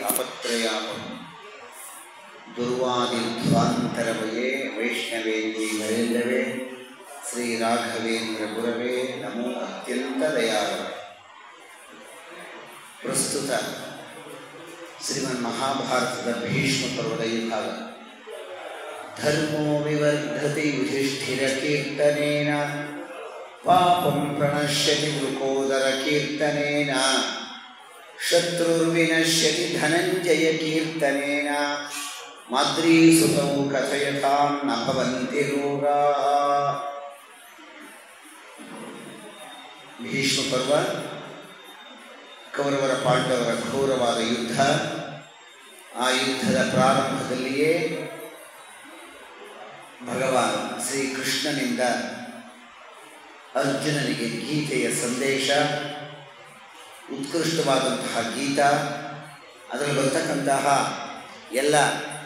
ತಾಪತ್ರಯಾಪಂ ದುರ್ವಾದಿಧ್ವಾಂತರವಯೇ ವೈಷ್ಣವೇಂದ್ರಿ ವರೇಂದ್ರವೇ ಶ್ರೀ ರಾಘವೇಂದ್ರ ಗುರವೇ ನಮೋ ಅತ್ಯಂತ ದಯಾಳು ಪ್ರಸ್ತುತ ಶ್ರೀಮನ್ ಮಹಾಭಾರತದ ಭೀಷ್ಮ ಪರ್ವದ ವಿಭಾಗ ಧರ್ಮೋ ವಿವರ್ಧತಿ ಯುಧಿಷ್ಠಿರ ಕೀರ್ತನೇನ ಪಾಪಂ ಪ್ರಣಶ್ಯತಿ ವೃಕೋದರ ಕೀರ್ತನೇನ ಶತ್ರುರ್ವಿನಶ್ಯತಿ ಧನಂಜಯ ಕೀರ್ತನೇನ ಮಾದ್ರೀಸುತೌ ಕಥಯತಾಂ ನ ಭವಂತಿ ರೋಗಾಃ ಭೀಷ್ಮ ಪರ್ವ ಕೌರವರ ಪಾಂಡವರ ಘೋರವಾದ ಯುದ್ಧ ಆ ಯುದ್ಧದ ಪ್ರಾರಂಭದಲ್ಲಿಯೇ ಭಗವಾನ್ ಶ್ರೀಕೃಷ್ಣನಿಂದ ಅರ್ಜುನನಿಗೆ ಗೀತೆಯ ಸಂದೇಶ ಉತ್ಕೃಷ್ಟವಾದಂತಹ ಗೀತ ಅದರಲ್ಲಿ ಬರ್ತಕ್ಕಂತಹ ಎಲ್ಲ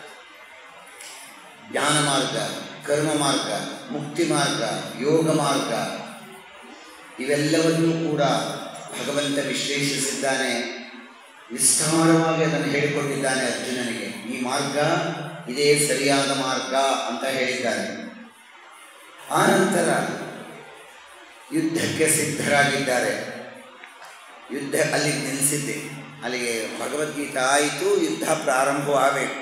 ಜ್ಞಾನ ಮಾರ್ಗ ಕರ್ಮ ಮಾರ್ಗ ಮುಕ್ತಿ ಮಾರ್ಗ ಯೋಗ ಮಾರ್ಗ ಇವೆಲ್ಲವನ್ನೂ ಕೂಡ ಭಗವಂತ ವಿಶ್ಲೇಷಿಸಿದ್ದಾನೆ ವಿಸ್ತಾರವಾಗಿ ಅದನ್ನು ಹೇಳಿಕೊಂಡಿದ್ದಾನೆ ಅರ್ಜುನನಿಗೆ ಈ ಮಾರ್ಗ ಇದೇ ಸರಿಯಾದ ಮಾರ್ಗ ಅಂತ ಹೇಳಿದ್ದಾನೆ ಆನಂತರ ಯುದ್ಧಕ್ಕೆ ಸಿದ್ಧರಾಗಿದ್ದಾರೆ ಯುದ್ಧ ಅಲ್ಲಿಗೆ ನಿಲ್ಲಿಸಿದ್ದೆ ಅಲ್ಲಿಗೆ ಭಗವದ್ಗೀತೆ ಆಯಿತು ಯುದ್ಧ ಪ್ರಾರಂಭವಾಗಬೇಕು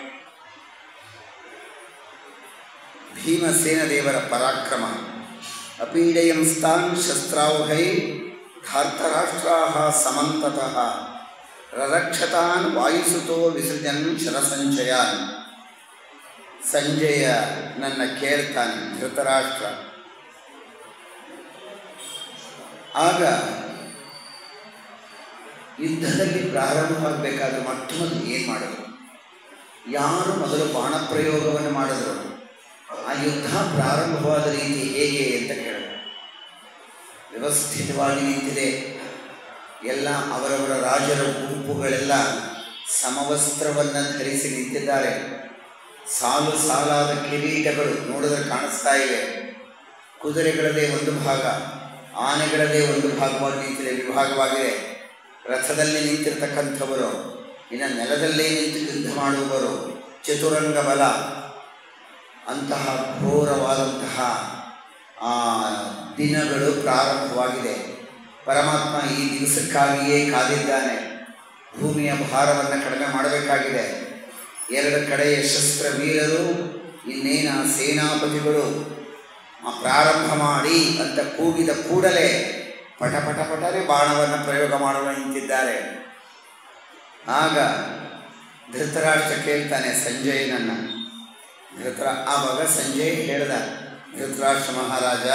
ಭೀಮಸೇನ ದೇವರ ಪರಾಕ್ರಮ ಅಪೀಡಯಂಸ್ತಾನ್ ಶಸ್ತ್ರಾವುಹೈ ಧಾರ್ತರಾಷ್ಟ್ರಾ ಸಮಂತತಃ ರರಕ್ಷತಾನ್ ವಾಯುಸುತೋ ವಿಸೃಜನ್ ಶರಸಂಚಯಾನ್ ಸಂಜಯ ನನ್ನ ಕೇಳ್ತಾನೆ ಧೃತರಾಷ್ಟ್ರ ಆಗ ಯುದ್ಧದಲ್ಲಿ ಪ್ರಾರಂಭವಾಗಬೇಕಾದ್ರೆ ಮೊಟ್ಟ ಮೊದಲು ಏನು ಮಾಡೋದು ಯಾರು ಮೊದಲು ಬಾಣ ಪ್ರಯೋಗವನ್ನು ಮಾಡಿದ್ರು ಆ ಯುದ್ಧ ಪ್ರಾರಂಭವಾದ ರೀತಿ ಹೇಗೆ ಅಂತ ಕೇಳಿದ್ರು ವ್ಯವಸ್ಥಿತವಾಗಿ ನಿಂತಿದೆ ಎಲ್ಲ ಅವರವರ ರಾಜರ ಗುಂಪುಗಳೆಲ್ಲ ಸಮವಸ್ತ್ರವನ್ನು ಧರಿಸಿ ನಿಂತಿದ್ದಾರೆ ಸಾಲು ಸಾಲಾದ ಕಿರೀಟಗಳು ನೋಡಿದ್ರೆ ಕಾಣಿಸ್ತಾ ಇವೆ ಕುದುರೆಗಳದೇ ಒಂದು ಭಾಗ ಆನೆಗಳದೇ ಒಂದು ಭಾಗವಾಗಿ ನಿಂತಿದೆ ವಿಭಾಗವಾಗಿದೆ ರಥದಲ್ಲಿ ನಿಂತಿರ್ತಕ್ಕಂಥವರು ಇನ್ನು ನೆಲದಲ್ಲೇ ನಿಂತು ಯುದ್ಧ ಮಾಡುವವರು ಚತುರಂಗ ಬಲ ಅಂತಹ ಘೋರವಾದಂತಹ ಆ ದಿನಗಳು ಪ್ರಾರಂಭವಾಗಿದೆ ಪರಮಾತ್ಮ ಈ ದಿವಸಕ್ಕಾಗಿಯೇ ಕಾದಿದ್ದಾನೆ ಭೂಮಿಯ ಭಾರವನ್ನು ಕಡಿಮೆ ಮಾಡಬೇಕಾಗಿದೆ ಎರಡು ಕಡೆಯ ಶಸ್ತ್ರ ವೀರರು ಇನ್ನೇನ ಸೇನಾಪತಿಗಳು ಪ್ರಾರಂಭ ಮಾಡಿ ಅಂತ ಕೂಗಿದ ಕೂಡಲೇ ಪಟ ಪಟ ಪಟರೆ ಬಾಣವನ್ನು ಪ್ರಯೋಗ ಮಾಡಲು ನಿಂತಿದ್ದಾರೆ ಆಗ ಧೃತರಾಷ್ಟ್ರ ಕೇಳ್ತಾನೆ ಸಂಜಯನನ್ನು ಧೃತರ ಆವಾಗ ಸಂಜಯ್ ಹೇಳ್ದ ಧೃತರಾಷ್ಟ್ರ ಮಹಾರಾಜ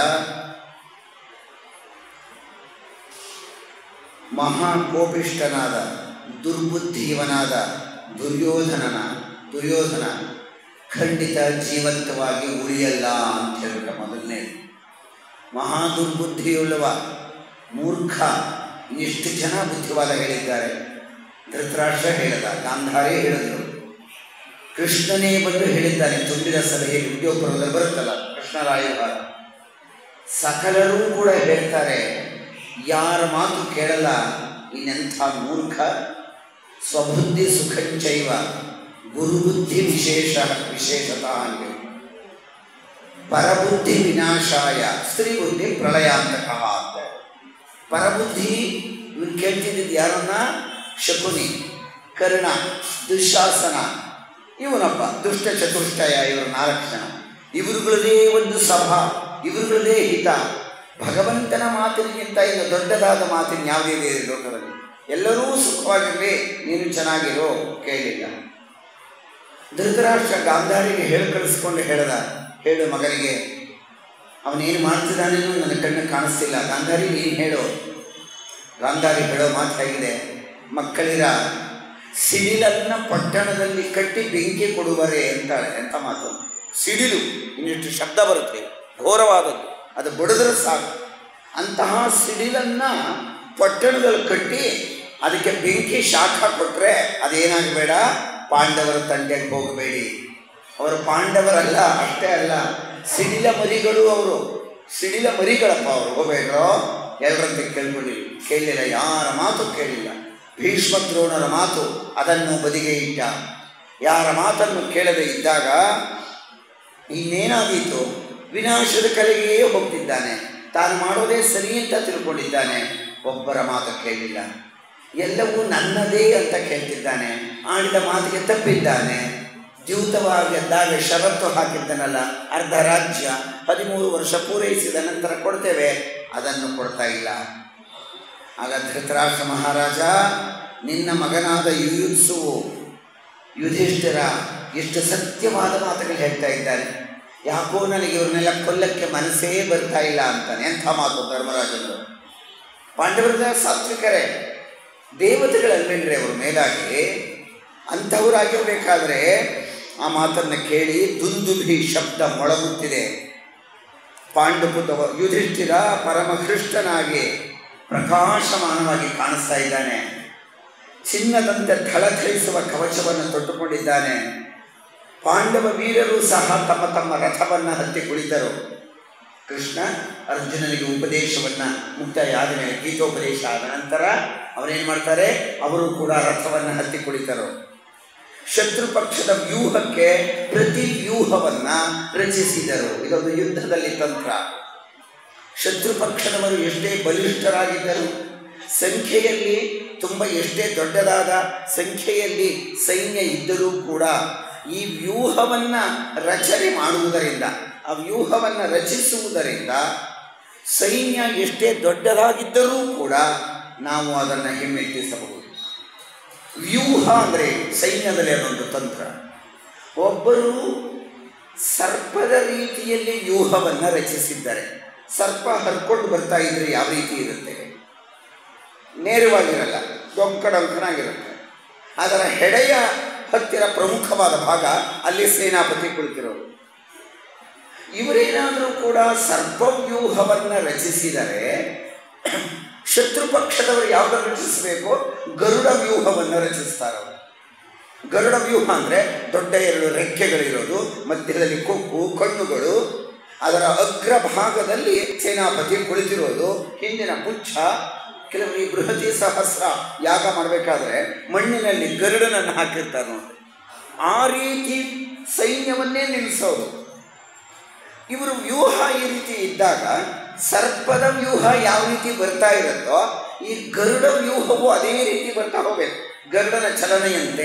ಮಹಾಕೋಪಿಷ್ಟನಾದ ದುರ್ಬುದ್ಧಿಯವನಾದ ದುರ್ಯೋಧನನ ದುರ್ಯೋಧನ ಖಂಡಿತ ಜೀವಂತವಾಗಿ ಉಳಿಯಲ್ಲ ಅಂತ ಹೇಳ್ಬಿಟ್ಟ ಮೊದಲನೇ ಮಹಾ ದುರ್ಬುದ್ಧಿಯುಳ್ಳವ ಮೂರ್ಖ ಎಷ್ಟು ಜನ ಬುದ್ಧಿವಾದ ಹೇಳಿದ್ದಾರೆ ಧೃತರಾಷ್ಟ್ರ ಹೇಳಿದ ಗಾಂಧಾರೇ ಹೇಳಿದರು ಕೃಷ್ಣನೇ ಬಂದು ಹೇಳಿದ್ದಾನೆ ತುಂಬಿದ ಸಭೆಯಲ್ಲಿ ವಿಡಿಯೋಪುರದಲ್ಲಿ ಬರುತ್ತಲ್ಲ ಕೃಷ್ಣರಾಯಭಾರ ಸಕಲರೂ ಕೂಡ ಹೇಳ್ತಾರೆ ಯಾರ ಮಾತು ಕೇಳಲ್ಲ ಇನ್ನೆಂಥ ಮೂರ್ಖ ಸ್ವಬುದ್ಧಿ ಸುಖಂಚೈವ ಗುರುಬುದ್ಧಿ ವಿಶೇಷ ವಿಶೇಷತಃ ಅಂತ ಪರಬುದ್ಧಿ ವಿನಾಶಾಯ ಸ್ತ್ರೀ ಬುದ್ಧಿ ಪ್ರಳಯಾಂತಕಃ ಅಂತ ಪರಬುದ್ಧಿ ಇವನು ಕೇಳ್ತಿದ್ದಿದ್ದು ಯಾರನ್ನ ಶಕುನಿ ಕರ್ಣ ದುಶಾಸನ ಇವನಪ್ಪ ದುಷ್ಟ ಚತುಷ್ಟಯ ಇವರು ನಾಲ್ಕು ಜನ ಇವರುಗಳದೇ ಒಂದು ಸಭಾ ಇವರುಗಳದೇ ಹಿತ ಭಗವಂತನ ಮಾತಿನಿಗಿಂತ ಇನ್ನು ದೊಡ್ಡದಾದ ಮಾತಿನ ಯಾವುದೇ ಇದೆ ಲೋಕದಲ್ಲಿ ಎಲ್ಲರೂ ಸುಖವಾಗಿರಲಿ ನೀನು ಚೆನ್ನಾಗಿರೋ ಕೇಳಿಲ್ಲ ಧೃತರಾಷ್ಟ್ರ ಗಾಂಧಾರಿಗೆ ಹೇಳಿ ಕಳಿಸ್ಕೊಂಡು ಹೇಳ್ದ ಹೇಳು ಮಗನಿಗೆ ಅವನೇನು ಮಾಡ್ತಿದ್ದಾನೇನೋ ನನ್ನ ಕಣ್ಣು ಕಾಣಿಸ್ತಿಲ್ಲ ಗಾಂಧಾರಿ ನೀನು ಹೇಳು ಗಾಂಧಾರಿ ಹೇಳೋ ಮಾತು ಹೇಗಿದೆ ಮಕ್ಕಳಿರ ಸಿಡಿಲನ್ನ ಪಟ್ಟಣದಲ್ಲಿ ಕಟ್ಟಿ ಬೆಂಕಿ ಕೊಡುವರೆ ಅಂತಾಳೆ ಎಂಥ ಮಾತು ಸಿಡಿಲು ಇನ್ನಿಷ್ಟು ಶಬ್ದ ಬರುತ್ತೆ ಘೋರವಾದದ್ದು ಅದು ಬಡಿದ್ರೆ ಸಾಕು ಅಂತಹ ಸಿಡಿಲನ್ನ ಪಟ್ಟಣದಲ್ಲಿ ಕಟ್ಟಿ ಅದಕ್ಕೆ ಬೆಂಕಿ ಶಾಖ ಕೊಟ್ಟರೆ ಅದೇನಾಗಬೇಡ ಪಾಂಡವರ ತಂಟೆಗೆ ಹೋಗಬೇಡಿ ಅವರು ಪಾಂಡವರಲ್ಲ ಅಷ್ಟೇ ಅಲ್ಲ ಸಿಡಿಲ ಮರಿಗಳು ಅವರು ಸಿಡಿಲ ಮರಿಗಳಪ್ಪ ಅವರು ಹೋಗ್ಬೇಡ್ರೋ ಎಲ್ಲರಂತೆ ಕೇಳ್ಕೊಂಡಿಲ್ಲ ಕೇಳಲಿಲ್ಲ ಯಾರ ಮಾತು ಕೇಳಿಲ್ಲ ಭೀಷ್ಮ ದ್ರೋಣರ ಮಾತು ಅದನ್ನು ಬದಿಗೆ ಇಟ್ಟ ಯಾರ ಮಾತನ್ನು ಕೇಳದೆ ಇದ್ದಾಗ ಇನ್ನೇನಾದೀತು ವಿನಾಶದ ಕಲೆಗೆ ಹೋಗ್ತಿದ್ದಾನೆ ತಾನು ಮಾಡೋದೇ ಸರಿ ಅಂತ ತಿಳ್ಕೊಂಡಿದ್ದಾನೆ ಒಬ್ಬರ ಮಾತು ಕೇಳಿಲ್ಲ ಎಲ್ಲವೂ ನನ್ನದೇ ಅಂತ ಕೇಳ್ತಿದ್ದಾನೆ ಆಡಿದ ಮಾತಿಗೆ ತಪ್ಪಿದ್ದಾನೆ ದ್ಯೂತವಾಗಿ ಎದ್ದಾಗ ಷರತ್ತು ಹಾಕಿದ್ದನಲ್ಲ ಅರ್ಧ ರಾಜ್ಯ ಹದಿಮೂರು ವರ್ಷ ಪೂರೈಸಿದ ನಂತರ ಕೊಡ್ತೇವೆ ಅದನ್ನು ಕೊಡ್ತಾ ಇಲ್ಲ ಆಗ ಧೃತರಾಷ್ಟ್ರ ಮಹಾರಾಜ ನಿನ್ನ ಮಗನಾದ ಯುಯುತ್ಸುವು ಯುಧಿಷ್ಠಿರ ಎಷ್ಟು ಸತ್ಯವಾದ ಮಾತುಗಳು ಹೇಳ್ತಾ ಇದ್ದಾನೆ ಯಾಕೋ ನನಗೆ ಇವ್ರನ್ನೆಲ್ಲ ಕೊಲ್ಲಕ್ಕೆ ಮನಸ್ಸೇ ಬರ್ತಾ ಇಲ್ಲ ಅಂತಾನೆ ಎಂಥ ಮಾತು ಧರ್ಮರಾಜನು ಪಾಂಡವರದ ಸಾತ್ವಿಕರೇ ದೇವತೆಗಳಲ್ವೇನ್ರಿ ಅವರು ಮೇಲಾಗಿ ಅಂಥವರಾಗಿರಬೇಕಾದ್ರೆ ಆ ಮಾತನ್ನು ಕೇಳಿ ದುಂದುಭಿ ಶಬ್ದ ಮೊಳಗುತ್ತಿದೆ ಪಾಂಡುಪುತ ಯುಧಿಷ್ಠಿರ ಪರಮಕೃಷ್ಣನಾಗಿ ಪ್ರಕಾಶಮಾನವಾಗಿ ಕಾಣಿಸ್ತಾ ಇದ್ದಾನೆ ಚಿನ್ನದಂತೆ ಥಳಥಳಿಸುವ ಕವಚವನ್ನು ತೊಟ್ಟುಕೊಂಡಿದ್ದಾನೆ ಪಾಂಡವ ವೀರರು ಸಹ ತಮ್ಮ ತಮ್ಮ ರಥವನ್ನು ಹತ್ತಿ ಕುಳಿತರು ಕೃಷ್ಣ ಅರ್ಜುನನಿಗೆ ಉಪದೇಶವನ್ನು ಮುಕ್ತಾಯ ಆದ ಮೇಲೆ ಗೀತೋಪದೇಶ ಆದ ನಂತರ ಅವರೇನು ಮಾಡ್ತಾರೆ ಅವರು ಕೂಡ ರಥವನ್ನು ಹತ್ತಿ ಕುಳಿತರು ಶತ್ರು ಪಕ್ಷದ ವ್ಯೂಹಕ್ಕೆ ಪ್ರತಿ ವ್ಯೂಹವನ್ನು ರಚಿಸಿದರು ಇದೊಂದು ಯುದ್ಧದಲ್ಲಿ ತಂತ್ರ ಶತ್ರು ಪಕ್ಷದವರು ಎಷ್ಟೇ ಬಲಿಷ್ಠರಾಗಿದ್ದರು ಸಂಖ್ಯೆಯಲ್ಲಿ ತುಂಬ ಎಷ್ಟೇ ದೊಡ್ಡದಾದ ಸಂಖ್ಯೆಯಲ್ಲಿ ಸೈನ್ಯ ಇದ್ದರೂ ಕೂಡ ಈ ವ್ಯೂಹವನ್ನು ರಚನೆ ಮಾಡುವುದರಿಂದ ಆ ವ್ಯೂಹವನ್ನು ರಚಿಸುವುದರಿಂದ ಸೈನ್ಯ ಎಷ್ಟೇ ದೊಡ್ಡದಾಗಿದ್ದರೂ ಕೂಡ ನಾವು ಅದನ್ನು ಹಿಮ್ಮೆಟ್ಟಿಸಬಹುದು ವ್ಯೂಹ ಅಂದರೆ ಸೈನ್ಯದಲ್ಲಿ ಅದೊಂದು ತಂತ್ರ ಒಬ್ಬರು ಸರ್ಪದ ರೀತಿಯಲ್ಲಿ ವ್ಯೂಹವನ್ನು ರಚಿಸಿದ್ದಾರೆ ಸರ್ಪ ಹರ್ಕೊಂಡು ಬರ್ತಾ ಇದ್ರೆ ಯಾವ ರೀತಿ ಇರುತ್ತೆ ನೇರವಾಗಿರಲ್ಲ ಡೊಂಕಡೊಂಕನಾಗಿರುತ್ತೆ ಅದರ ಹೆಡೆಯ ಹತ್ತಿರ ಪ್ರಮುಖವಾದ ಭಾಗ ಅಲ್ಲಿ ಸೇನಾಪತಿ ಕುಳಿತಿರೋರು ಇವರೇನಾದರೂ ಕೂಡ ಸರ್ಪವ್ಯೂಹವನ್ನು ರಚಿಸಿದರೆ ಶತ್ರು ಪಕ್ಷದವರು ಯಾವುದನ್ನು ರಚಿಸಬೇಕು ಗರುಡ ವ್ಯೂಹವನ್ನು ರಚಿಸ್ತಾರೆ ಅವರು ಗರುಡ ವ್ಯೂಹ ಅಂದರೆ ದೊಡ್ಡ ಎರಡು ರೆಕ್ಕೆಗಳಿರೋದು ಮಧ್ಯದಲ್ಲಿ ಕೊಕ್ಕು ಕಣ್ಣುಗಳು ಅದರ ಅಗ್ರಭಾಗದಲ್ಲಿ ಸೇನಾಪತಿ ಕುಳಿತಿರೋದು ಹಿಂದಿನ ಪುಚ್ಛ ಕೆಲವರು ಈ ಬೃಹತಿ ಸಹಸ್ರ ಯಾಗ ಮಾಡಬೇಕಾದ್ರೆ ಮಣ್ಣಿನಲ್ಲಿ ಗರುಡನನ್ನು ಹಾಕಿರ್ತಾರೆ ನೋಡಿ ಆ ರೀತಿ ಸೈನ್ಯವನ್ನೇ ನಿಲ್ಲಿಸೋದು ಇವರು ವ್ಯೂಹ ಈ ರೀತಿ ಇದ್ದಾಗ ಸರ್ಪದ ವ್ಯೂಹ ಯಾವ ರೀತಿ ಬರ್ತಾ ಇರುತ್ತೋ ಈ ಗರುಡ ವ್ಯೂಹವು ಅದೇ ರೀತಿ ಬರ್ತಾ ಹೋಗಬೇಕು ಗರುಡನ ಚಲನೆಯಂತೆ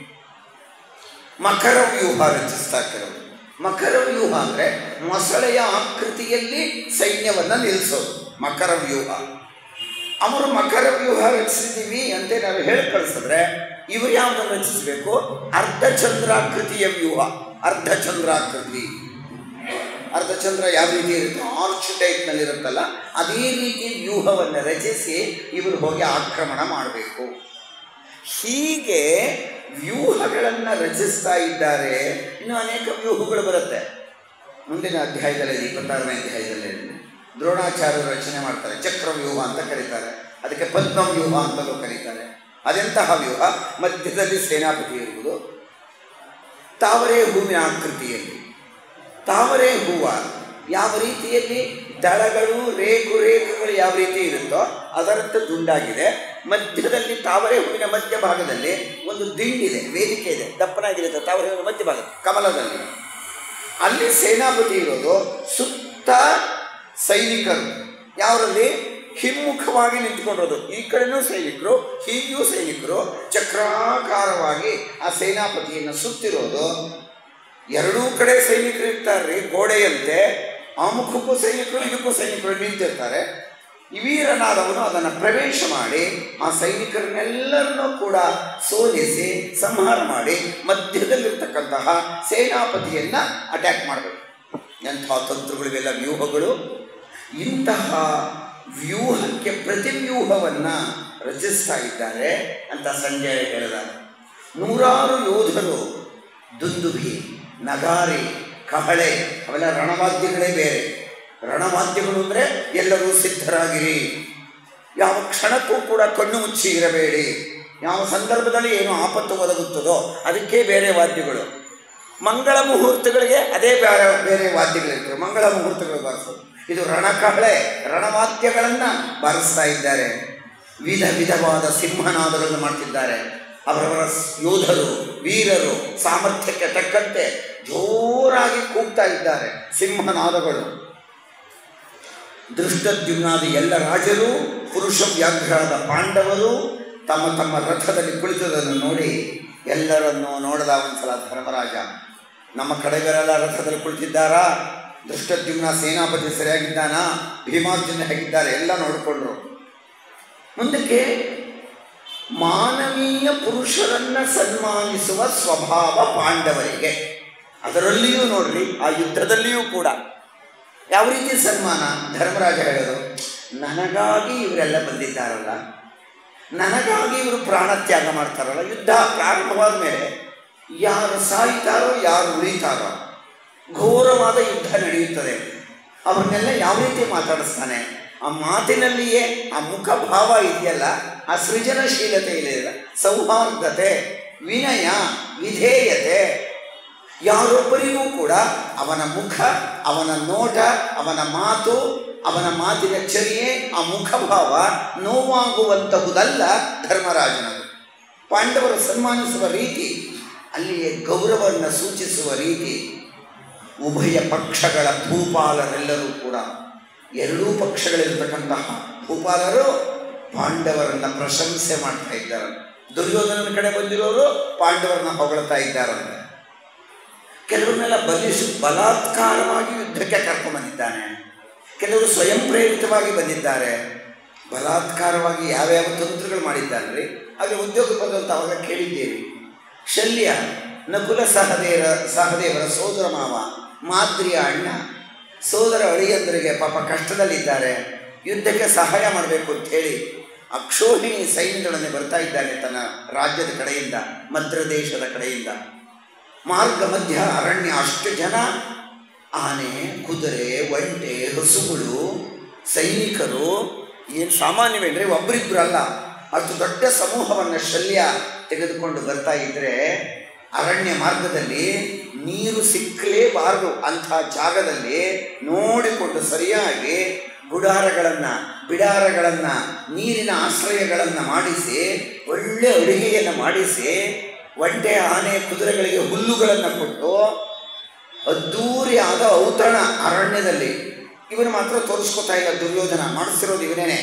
ಮಕರ ವ್ಯೂಹ ರಚಿಸ್ತಾ ಕೆಲವರು ಮಕರ ವ್ಯೂಹ ಅಂದರೆ ಮೊಸಳೆಯ ಆಕೃತಿಯಲ್ಲಿ ಸೈನ್ಯವನ್ನು ನಿಲ್ಲಿಸೋದು ಮಕರ ವ್ಯೂಹ ಅವರು ಮಕರ ವ್ಯೂಹ ರಚಿಸಿದ್ದೀವಿ ಅಂತ ನಾವು ಹೇಳಿ ಕಳಿಸಿದ್ರೆ ಇವರು ಯಾವುದನ್ನು ರಚಿಸಬೇಕು ಅರ್ಧಚಂದ್ರಾಕೃತಿಯ ವ್ಯೂಹ ಅರ್ಧಚಂದ್ರಾಕೃತಿ ಅರ್ಧಚಂದ್ರ ಯಾವ ರೀತಿ ಇರುತ್ತೆ ಆರ್ಚ್ ಟೈಪ್ನಲ್ಲಿ ಇರುತ್ತಲ್ಲ ಅದೇ ರೀತಿ ವ್ಯೂಹವನ್ನು ರಚಿಸಿ ಇವರು ಹೋಗಿ ಆಕ್ರಮಣ ಮಾಡಬೇಕು ಹೀಗೆ ವ್ಯೂಹಗಳನ್ನು ರಚಿಸ್ತಾ ಇದ್ದಾರೆ ಇನ್ನು ಅನೇಕ ವ್ಯೂಹಗಳು ಬರುತ್ತೆ ಮುಂದಿನ ಅಧ್ಯಾಯದಲ್ಲಿ ಇಪ್ಪತ್ತಾರನೇ ಅಧ್ಯಾಯದಲ್ಲಿ ದ್ರೋಣಾಚಾರ್ಯರು ರಚನೆ ಮಾಡ್ತಾರೆ ಚಕ್ರವ್ಯೂಹ ಅಂತ ಕರೀತಾರೆ ಅದಕ್ಕೆ ಪದ್ಮವ್ಯೂಹ ಅಂತಲೂ ಕರೀತಾರೆ ಅದೆಂತಹ ವ್ಯೂಹ ಮಧ್ಯದಲ್ಲಿ ಸೇನಾಪತಿ ಇರುವುದು ತಾವರೆ ಹೂವಿನ ಆಕೃತಿಯಲ್ಲಿ ತಾವರೆ ಹೂವು ಯಾವ ರೀತಿಯಲ್ಲಿ ದಳಗಳು ರೇಖು ರೇಖೆಗಳು ಯಾವ ರೀತಿ ಇರುತ್ತೋ ಅದರಂತೆ ದುಂಡಾಗಿದೆ ಮಧ್ಯದಲ್ಲಿ ತಾವರೆ ಹೂವಿನ ಮಧ್ಯಭಾಗದಲ್ಲಿ ಒಂದು ದಿಂಡಿದೆ ವೇದಿಕೆ ಇದೆ ದಪ್ಪನಾಗಿರುತ್ತೆ ತಾವರೆ ಹೂವಿನ ಮಧ್ಯಭಾಗ ಕಮಲದಲ್ಲಿ ಅಲ್ಲಿ ಸೇನಾಪತಿ ಇರೋದು ಸುತ್ತ ಸೈನಿಕರು ಯಾವರಲ್ಲಿ ಹಿಮ್ಮುಖವಾಗಿ ನಿಂತ್ಕೊಂಡಿರೋದು ಈ ಕಡೆನೂ ಸೈನಿಕರು ಹೀಗೂ ಸೈನಿಕರು ಚಕ್ರಾಕಾರವಾಗಿ ಆ ಸೇನಾಪತಿಯನ್ನು ಸುತ್ತಿರೋದು ಎರಡೂ ಕಡೆ ಸೈನಿಕರು ಇರ್ತಾರೆ ಗೋಡೆಯಂತೆ ಆ ಮುಖಕ್ಕೂ ಸೈನಿಕರು ಇದಕ್ಕೂ ಸೈನಿಕರು ನಿಂತಿರ್ತಾರೆ ವೀರನಾದವನು ಅದನ್ನು ಪ್ರವೇಶ ಮಾಡಿ ಆ ಸೈನಿಕರನ್ನೆಲ್ಲರನ್ನೂ ಕೂಡ ಸೋಲಿಸಿ ಸಂಹಾರ ಮಾಡಿ ಮಧ್ಯದಲ್ಲಿರ್ತಕ್ಕಂತಹ ಸೇನಾಪತಿಯನ್ನು ಅಟ್ಯಾಕ್ ಮಾಡಬೇಕು ಎಂಥ ತಂತ್ರಗಳಿವೆಲ್ಲ ವ್ಯೂಹಗಳು ಇಂತಹ ವ್ಯೂಹಕ್ಕೆ ಪ್ರತಿವ್ಯೂಹವನ್ನು ರಚಿಸ್ತಾ ಇದ್ದಾರೆ ಅಂತ ಸಂಜಯ ಹೇಳಿದ ನೂರಾರು ಯೋಧರು ದುಂದುಭಿ ನಗಾರಿ ಕಹಳೆ ಅವೆಲ್ಲ ರಣವಾದ್ಯಗಳೇ ಬೇರೆ ರಣವಾದ್ಯಗಳು ಅಂದರೆ ಎಲ್ಲರೂ ಸಿದ್ಧರಾಗಿರಿ ಯಾವ ಕ್ಷಣಕ್ಕೂ ಕೂಡ ಕಣ್ಣು ಮುಚ್ಚಿ ಇರಬೇಡಿ ಯಾವ ಸಂದರ್ಭದಲ್ಲಿ ಏನು ಆಪತ್ತು ಒದಗುತ್ತದೋ ಅದಕ್ಕೆ ಬೇರೆ ವಾದ್ಯಗಳು ಮಂಗಳ ಮುಹೂರ್ತಗಳಿಗೆ ಅದೇ ಬೇರೆ ಬೇರೆ ವಾದ್ಯಗಳಿರ್ತವೆ ಮಂಗಳ ಮುಹೂರ್ತಗಳು ಬಾರಿಸೋದು ಇದು ರಣಕಹಳೆ ರಣವಾದ್ಯಗಳನ್ನು ಬಾರಿಸ್ತಾ ಇದ್ದಾರೆ ವಿಧ ವಿಧವಾದ ಸಿಂಹನಾದಗಳನ್ನು ಮಾಡ್ತಿದ್ದಾರೆ ಅವರವರ ಯೋಧರು ವೀರರು ಸಾಮರ್ಥ್ಯಕ್ಕೆ ತಕ್ಕಂತೆ ಜೋರಾಗಿ ಕೂಗ್ತಾ ಇದ್ದಾರೆ ಸಿಂಹನಾದಗಳು ದೃಷ್ಟದ್ಯುಮ್ನಾದ ಎಲ್ಲ ರಾಜರು ಪುರುಷ ವ್ಯಾಘ್ರರಾದ ಪಾಂಡವರು ತಮ್ಮ ತಮ್ಮ ರಥದಲ್ಲಿ ಕುಳಿತದನ್ನು ನೋಡಿ ಎಲ್ಲರನ್ನೂ ನೋಡದ ಒಂದ್ಸಲ ಧರ್ಮರಾಜ ನಮ್ಮ ಕಡೆಗರೆಲ್ಲ ರಥದಲ್ಲಿ ಕುಳಿತಿದ್ದಾರಾ ದೃಷ್ಟದ್ಯುಮ್ನ ಸೇನಾಪತಿ ಸರಿಯಾಗಿದ್ದಾನಾ ಭೀಮಾರ್ಜುನ ಹೇಗಿದ್ದಾರೆ ಎಲ್ಲ ನೋಡಿಕೊಂಡ್ರು ಮುಂದಕ್ಕೆ ಮಾನವೀಯ ಪುರುಷರನ್ನ ಸನ್ಮಾನಿಸುವ ಸ್ವಭಾವ ಪಾಂಡವರಿಗೆ ಅದರಲ್ಲಿಯೂ ನೋಡ್ರಿ ಆ ಯುದ್ಧದಲ್ಲಿಯೂ ಕೂಡ ಯಾವ ರೀತಿ ಸನ್ಮಾನ ಧರ್ಮರಾಜ ಹೇಳೋದು ನನಗಾಗಿ ಇವರೆಲ್ಲ ಬಂದಿದ್ದಾರಲ್ಲ ನನಗಾಗಿ ಇವರು ಪ್ರಾಣ ತ್ಯಾಗ ಮಾಡ್ತಾರಲ್ಲ ಯುದ್ಧ ಪ್ರಾರಂಭವಾದ ಮೇಲೆ ಯಾರು ಸಾಯ್ತಾರೋ ಯಾರು ಉಳಿತಾರೋ ಘೋರವಾದ ಯುದ್ಧ ನಡೆಯುತ್ತದೆ ಅವ್ರನ್ನೆಲ್ಲ ಯಾವ ರೀತಿ ಮಾತಾಡಿಸ್ತಾನೆ ಆ ಮಾತಿನಲ್ಲಿಯೇ ಆ ಮುಖಭಾವ ಇದೆಯಲ್ಲ ಆ ಸೃಜನಶೀಲತೆ ಇದೆಯಲ್ಲ ಸೌಹಾರ್ದತೆ ವಿನಯ ವಿಧೇಯತೆ ಯಾರೊಬ್ಬರಿಗೂ ಕೂಡ ಅವನ ಮುಖ ಅವನ ನೋಟ ಅವನ ಮಾತು ಅವನ ಮಾತಿನ ಚರ್ಯೆ ಆ ಮುಖಭಾವ ನೋವಾಗುವಂತಹುದಲ್ಲ ಧರ್ಮರಾಜನದು ಪಾಂಡವರು ಸನ್ಮಾನಿಸುವ ರೀತಿ ಅಲ್ಲಿಯೇ ಗೌರವವನ್ನು ಸೂಚಿಸುವ ರೀತಿ ಉಭಯ ಪಕ್ಷಗಳ ಭೂಪಾಲರೆಲ್ಲರೂ ಕೂಡ ಎರಡೂ ಪಕ್ಷಗಳಿರ್ತಕ್ಕಂತಹ ಭೂಪಾಲರು ಪಾಂಡವರನ್ನ ಪ್ರಶಂಸೆ ಮಾಡ್ತಾ ಇದ್ದಾರೆ ದುರ್ಯೋಧನನ ಕಡೆ ಬಂದಿರೋರು ಪಾಂಡವರನ್ನ ಹೊಗಳ್ತಾ ಇದ್ದಾರಂತೆ ಕೆಲವರನ್ನೆಲ್ಲ ಬಲಿಸು ಬಲಾತ್ಕಾರವಾಗಿ ಯುದ್ಧಕ್ಕೆ ಕರ್ಕೊಂಡ್ಬಂದಿದ್ದಾನೆ ಕೆಲವರು ಸ್ವಯಂ ಪ್ರೇರಿತವಾಗಿ ಬಂದಿದ್ದಾರೆ ಬಲಾತ್ಕಾರವಾಗಿ ಯಾವ್ಯಾವ ತಂತ್ರಗಳು ಮಾಡಿದ್ದಾರ್ರಿ ಹಾಗೆ ಉದ್ಯೋಗ ಪದವಂತ ಅವಾಗ ಕೇಳಿದ್ದೇವೆ ಶಲ್ಯ ನಕುಲ ಸಹದೇವರ ಸಹದೇವರ ಸೋದರ ಮಾವ ಮಾದ್ರಿಯ ಅಣ್ಣ ಸೋದರ ಅಳಿಯಂದರಿಗೆ ಪಾಪ ಕಷ್ಟದಲ್ಲಿದ್ದಾರೆ ಯುದ್ಧಕ್ಕೆ ಸಹಾಯ ಮಾಡಬೇಕು ಅಂತ ಹೇಳಿ ಅಕ್ಷೋಹಿಣಿ ಸೈನ್ಯದೊಡನೆ ಬರ್ತಾ ಇದ್ದಾನೆ ತನ್ನ ರಾಜ್ಯದ ಕಡೆಯಿಂದ ಮದ್ರ ದೇಶದ ಕಡೆಯಿಂದ ಮಾರ್ಗ ಮಧ್ಯ ಅರಣ್ಯ ಅಷ್ಟು ಜನ ಆನೆ ಕುದುರೆ ಒಂಟೆ ಹಸುಗಳು ಸೈನಿಕರು ಏನು ಸಾಮಾನ್ಯವೇನ್ರಿ ಒಬ್ಬರಿಬ್ಬರಲ್ಲ ಅಷ್ಟು ದೊಡ್ಡ ಸಮೂಹವನ್ನು ಶಲ್ಯ ತೆಗೆದುಕೊಂಡು ಬರ್ತಾ ಇದ್ದರೆ ಅರಣ್ಯ ಮಾರ್ಗದಲ್ಲಿ ನೀರು ಸಿಕ್ಕಲೇಬಾರದು ಅಂಥ ಜಾಗದಲ್ಲಿ ನೋಡಿಕೊಂಡು ಸರಿಯಾಗಿ ಗುಡಾರಗಳನ್ನು ಬಿಡಾರಗಳನ್ನು ನೀರಿನ ಆಶ್ರಯಗಳನ್ನು ಮಾಡಿಸಿ ಒಳ್ಳೆ ಅಡುಗೆಯನ್ನು ಮಾಡಿಸಿ ಒಂಟೆ ಆನೆ ಕುದುರೆಗಳಿಗೆ ಹುಲ್ಲುಗಳನ್ನು ಕೊಟ್ಟು ಅದ್ದೂರಿಯಾದ ಔತಣ ಅರಣ್ಯದಲ್ಲಿ ಇವನು ಮಾತ್ರ ತೋರಿಸ್ಕೊತಾ ಇಲ್ಲ ದುರ್ಯೋಧನ ಮಾಡಿಸಿರೋದು ಇವನೇನೆ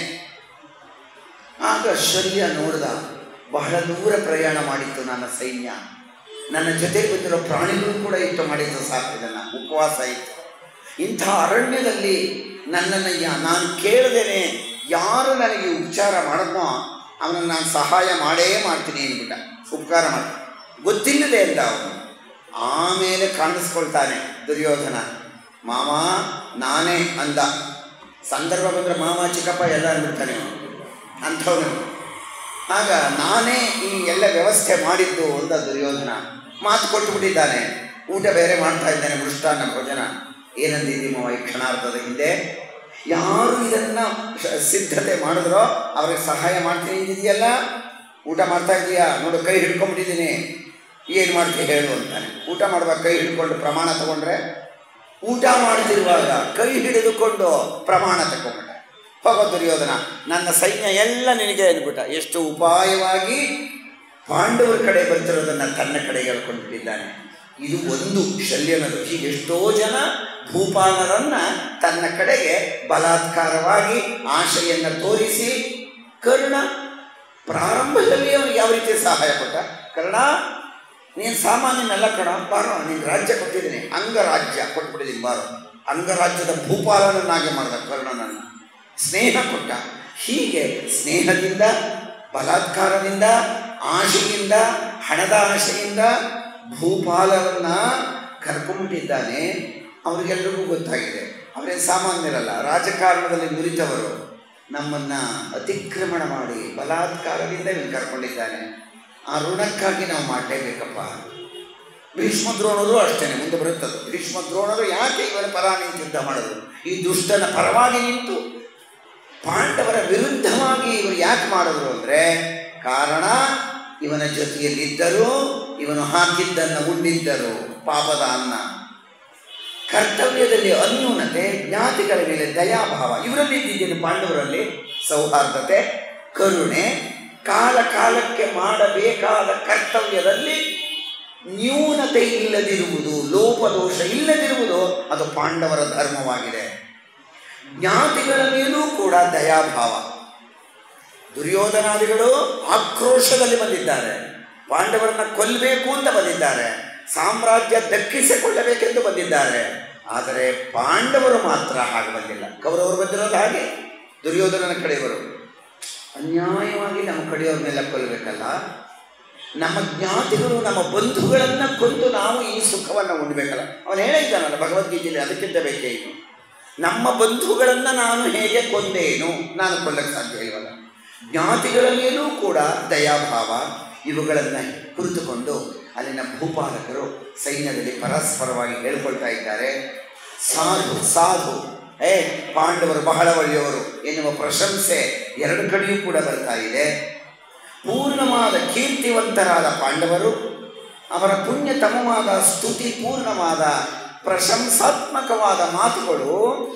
ಆಗ ಶಲ್ಯ ನೋಡಿದ ಬಹಳ ದೂರ ಪ್ರಯಾಣ ಮಾಡಿತ್ತು ನನ್ನ ಸೈನ್ಯ ನನ್ನ ಜೊತೆ ಬಂದಿರೋ ಪ್ರಾಣಿಗಳು ಕೂಡ ಇತ್ತು ಮಾಡಿದ್ದು ಸಾಕು ಇದನ್ನು ಉಪವಾಸ ಇತ್ತು ಇಂಥ ಅರಣ್ಯದಲ್ಲಿ ನನ್ನನ್ನು ಯಾ ನಾನು ಕೇಳದೇನೆ ಯಾರು ನನಗೆ ಉಪಚಾರ ಮಾಡಿದ್ನೋ ಅವನನ್ನು ನಾನು ಸಹಾಯ ಮಾಡೇ ಮಾಡ್ತೀನಿ ಅಂದ್ಬಿಟ್ಟ ಉಪಕಾರ ಮಾಡಿ ಗೊತ್ತಿಲ್ಲದೆ ಅಂದ ಅವನು ಆಮೇಲೆ ಕಾಣಿಸ್ಕೊಳ್ತಾನೆ ದುರ್ಯೋಧನ ಮಾಮ ನಾನೇ ಅಂದ ಸಂದರ್ಭ ಬಂದರೆ ಮಾಮ ಚಿಕ್ಕಪ್ಪ ಎಲ್ಲ ಅಂದ್ಬಿಡ್ತಾನೆ ಅವನು ಅಂಥವನು ಆಗ ನಾನೇ ಈ ಎಲ್ಲ ವ್ಯವಸ್ಥೆ ಮಾಡಿದ್ದು ಅಂದ ದುರ್ಯೋಧನ ಮಾತು ಕೊಟ್ಟು ಬಿಟ್ಟಿದ್ದಾನೆ ಊಟ ಬೇರೆ ಮಾಡ್ತಾ ಇದ್ದಾನೆ ಮೃಷ್ಟಾನ್ನ ಭೋಜನ ಏನಂದಿದ್ದೀಮೋ ಈ ಕ್ಷಣಾರ್ಧದ ಹಿಂದೆ ಯಾರು ಇದನ್ನು ಸಿದ್ಧತೆ ಮಾಡಿದ್ರೋ ಅವ್ರಿಗೆ ಸಹಾಯ ಮಾಡ್ತೀನಿ ಇದೆಯಲ್ಲ ಊಟ ಮಾಡ್ತಾ ಇದೀಯಾ ನೋಡು ಕೈ ಹಿಡ್ಕೊಂಡ್ಬಿಟ್ಟಿದ್ದೀನಿ ಏನು ಮಾಡ್ತೀವಿ ಹೇಳು ಅಂತಾನೆ ಊಟ ಮಾಡುವಾಗ ಕೈ ಹಿಡ್ಕೊಂಡು ಪ್ರಮಾಣ ತಗೊಂಡ್ರೆ ಊಟ ಮಾಡ್ತಿರುವಾಗ ಕೈ ಹಿಡಿದುಕೊಂಡು ಪ್ರಮಾಣ ತಗೊಂಡ್ಬಿಟ್ಟ ಹೋಗೋ ದುರ್ಯೋಧನ ನನ್ನ ಸೈನ್ಯ ಎಲ್ಲ ನಿನಗೆ ಅಂದ್ಬಿಟ್ಟ ಎಷ್ಟು ಉಪಾಯವಾಗಿ ಪಾಂಡವರ ಕಡೆ ಬರ್ತಿರೋದನ್ನು ತನ್ನ ಕಡೆಗೆ ಹೇಳ್ಕೊಂಡ್ಬಿಟ್ಟಿದ್ದಾನೆ ಇದು ಒಂದು ಶಲ್ಯನದು ಹೀಗೆ ಎಷ್ಟೋ ಜನ ಭೂಪಾಲರನ್ನ ತನ್ನ ಕಡೆಗೆ ಬಲಾತ್ಕಾರವಾಗಿ ಆಶೆಯನ್ನು ತೋರಿಸಿ ಕರ್ಣ ಪ್ರಾರಂಭದಲ್ಲಿ ಅವನಿಗೆ ಯಾವ ರೀತಿ ಸಹಾಯ ಕೊಟ್ಟ ಕರ್ಣ ನೀನು ಸಾಮಾನ್ಯನಲ್ಲ ಕಣ ಬಾರೋ ನೀನು ರಾಜ್ಯ ಕೊಟ್ಟಿದ್ದೀನಿ ಅಂಗರಾಜ್ಯ ಕೊಟ್ಬಿಟ್ಟಿದ್ದೀನಿ ಬಾರೋ ಅಂಗರಾಜ್ಯದ ಭೂಪಾಲನನ್ನಾಗಿ ಮಾಡಿದ ಕರ್ಣನನ್ನು ಸ್ನೇಹ ಕೊಟ್ಟ ಹೀಗೆ ಸ್ನೇಹದಿಂದ ಬಲಾತ್ಕಾರದಿಂದ ಆಶೆಯಿಂದ ಹಣದ ಆಶೆಯಿಂದ ಭೂಪಾಲರನ್ನ ಕರ್ಕೊಂಡ್ಬಿಟ್ಟಿದ್ದಾನೆ ಅವ್ರಿಗೆಲ್ರಿಗೂ ಗೊತ್ತಾಗಿದೆ ಅವರೇನು ಸಾಮಾನ್ಯರಲ್ಲ ರಾಜಕಾರಣದಲ್ಲಿ ನುರಿತವರು ನಮ್ಮನ್ನು ಅತಿಕ್ರಮಣ ಮಾಡಿ ಬಲಾತ್ಕಾರದಿಂದ ಇವನು ಕರ್ಕೊಂಡಿದ್ದಾನೆ ಆ ಋಣಕ್ಕಾಗಿ ನಾವು ಮಾಡಲೇಬೇಕಪ್ಪ ಭೀಷ್ಮ ದ್ರೋಣರು ಅಷ್ಟೇ ಮುಂದೆ ಬರುತ್ತದೆ ಭೀಷ್ಮ ದ್ರೋಣರು ಯಾಕೆ ಇವನ ಪರ ನಿಂತು ಯುದ್ಧ ಮಾಡಿದ್ರು ಈ ದುಷ್ಟನ ಪರವಾಗಿ ನಿಂತು ಪಾಂಡವರ ವಿರುದ್ಧವಾಗಿ ಇವರು ಯಾಕೆ ಮಾಡಿದ್ರು ಅಂದರೆ ಕಾರಣ ಇವನ ಜೊತೆಯಲ್ಲಿದ್ದರು ಇವನು ಹಾಕಿದ್ದನ್ನು ಉಂಡಿದ್ದರು ಪಾಪದ ಅನ್ನ ಕರ್ತವ್ಯದಲ್ಲಿ ಅನ್ಯೂನತೆ ಜ್ಞಾತಿಗಳ ಮೇಲೆ ದಯಾಭಾವ ಇವರಲ್ಲಿ ಇದ್ದಿದ್ದೇನೆ ಪಾಂಡವರಲ್ಲಿ ಸೌಹಾರ್ದತೆ ಕರುಣೆ ಕಾಲ ಕಾಲಕ್ಕೆ ಮಾಡಬೇಕಾದ ಕರ್ತವ್ಯದಲ್ಲಿ ನ್ಯೂನತೆ ಇಲ್ಲದಿರುವುದು ಲೋಪದೋಷ ಇಲ್ಲದಿರುವುದು ಅದು ಪಾಂಡವರ ಧರ್ಮವಾಗಿದೆ ಜ್ಞಾತಿಗಳ ಮೇಲೂ ಕೂಡ ದಯಾಭಾವ ದುರ್ಯೋಧನಾದಿಗಳು ಆಕ್ರೋಶದಲ್ಲಿ ಬಂದಿದ್ದಾರೆ ಪಾಂಡವರನ್ನ ಕೊಲ್ಲಬೇಕು ಅಂತ ಬಂದಿದ್ದಾರೆ ಸಾಮ್ರಾಜ್ಯ ದಕ್ಕಿಸಿಕೊಳ್ಳಬೇಕೆಂದು ಬಂದಿದ್ದಾರೆ ಆದರೆ ಪಾಂಡವರು ಮಾತ್ರ ಹಾಗೆ ಬಂದಿಲ್ಲ ಕೌರವರು ಬಂದಿರೋದು ಹಾಗೆ ದುರ್ಯೋಧನನ ಕಡೆಯವರು ಅನ್ಯಾಯವಾಗಿ ನಮ್ಮ ಕಡೆಯವ್ರನ್ನೆಲ್ಲ ಕೊಲ್ಲಬೇಕಲ್ಲ ನಮ್ಮ ಜ್ಞಾತಿಗಳು ನಮ್ಮ ಬಂಧುಗಳನ್ನು ಕೊಂದು ನಾವು ಈ ಸುಖವನ್ನು ಉಣ್ಬೇಕಲ್ಲ ಅವನು ಹೇಳಿದ್ದಾನಲ್ಲ ಭಗವದ್ಗೀತೆಯಲ್ಲಿ ಅದಕ್ಕಿಂತ ಬೇಕೇ ಇನ್ನು ನಮ್ಮ ಬಂಧುಗಳನ್ನು ನಾನು ಹೇಗೆ ಕೊಂದೇನು ನಾನು ಕೊಲ್ಲಕ್ಕೆ ಸಾಧ್ಯ ಇಲ್ವಲ್ಲ ಜ್ಞಾತಿಗಳ ಮೇಲೂ ಕೂಡ ದಯಾಭಾವ ಇವುಗಳನ್ನು ಕುರಿತುಕೊಂಡು ಅಲ್ಲಿನ ಭೂಪಾಲಕರು ಸೈನ್ಯದಲ್ಲಿ ಪರಸ್ಪರವಾಗಿ ಹೇಳ್ಕೊಳ್ತಾ ಇದ್ದಾರೆ ಸಾಧು ಸಾಧು ಏ ಪಾಂಡವರು ಬಹಳ ಒಳ್ಳೆಯವರು ಎನ್ನುವ ಪ್ರಶಂಸೆ ಎರಡು ಕಡೆಯೂ ಕೂಡ ಬರ್ತಾ ಇದೆ ಪೂರ್ಣವಾದ ಕೀರ್ತಿವಂತರಾದ ಪಾಂಡವರು ಅವರ ಪುಣ್ಯತಮವಾದ ಸ್ತುತಿ ಪೂರ್ಣವಾದ ಪ್ರಶಂಸಾತ್ಮಕವಾದ ಮಾತುಗಳು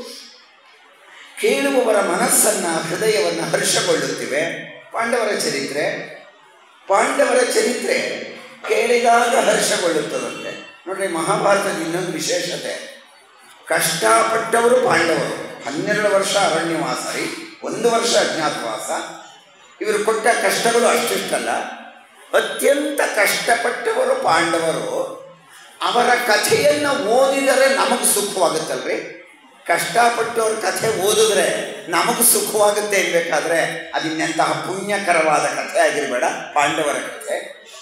ಕೇಳುವವರ ಮನಸ್ಸನ್ನು ಹೃದಯವನ್ನು ಹರ್ಷಗೊಳ್ಳುತ್ತಿವೆ ಪಾಂಡವರ ಚರಿತ್ರೆ ಪಾಂಡವರ ಚರಿತ್ರೆ ಕೇಳಿದಾಗ ಹರ್ಷಗೊಳ್ಳುತ್ತದಂತೆ ನೋಡ್ರಿ ಮಹಾಭಾರತದ ಇನ್ನೊಂದು ವಿಶೇಷತೆ ಕಷ್ಟಪಟ್ಟವರು ಪಾಂಡವರು ಹನ್ನೆರಡು ವರ್ಷ ಅರಣ್ಯವಾಸ ರೀ ಒಂದು ವರ್ಷ ಅಜ್ಞಾತವಾಸ ಇವರು ಕೊಟ್ಟ ಕಷ್ಟಗಳು ಅಷ್ಟಿಷ್ಟಲ್ಲ ಅತ್ಯಂತ ಕಷ್ಟಪಟ್ಟವರು ಪಾಂಡವರು ಅವರ ಕಥೆಯನ್ನು ಓದಿದರೆ ನಮಗೆ ಸುಖವಾಗುತ್ತಲ್ರಿ ಕಷ್ಟಪಟ್ಟವ್ರ ಕಥೆ ಓದಿದ್ರೆ ನಮಗೆ ಸುಖವಾಗುತ್ತೆ ಇರಬೇಕಾದ್ರೆ ಅದಿನ್ನೆಂತಹ ಪುಣ್ಯಕರವಾದ ಕಥೆ ಆಗಿರಬೇಡ ಪಾಂಡವರ ಕಥೆ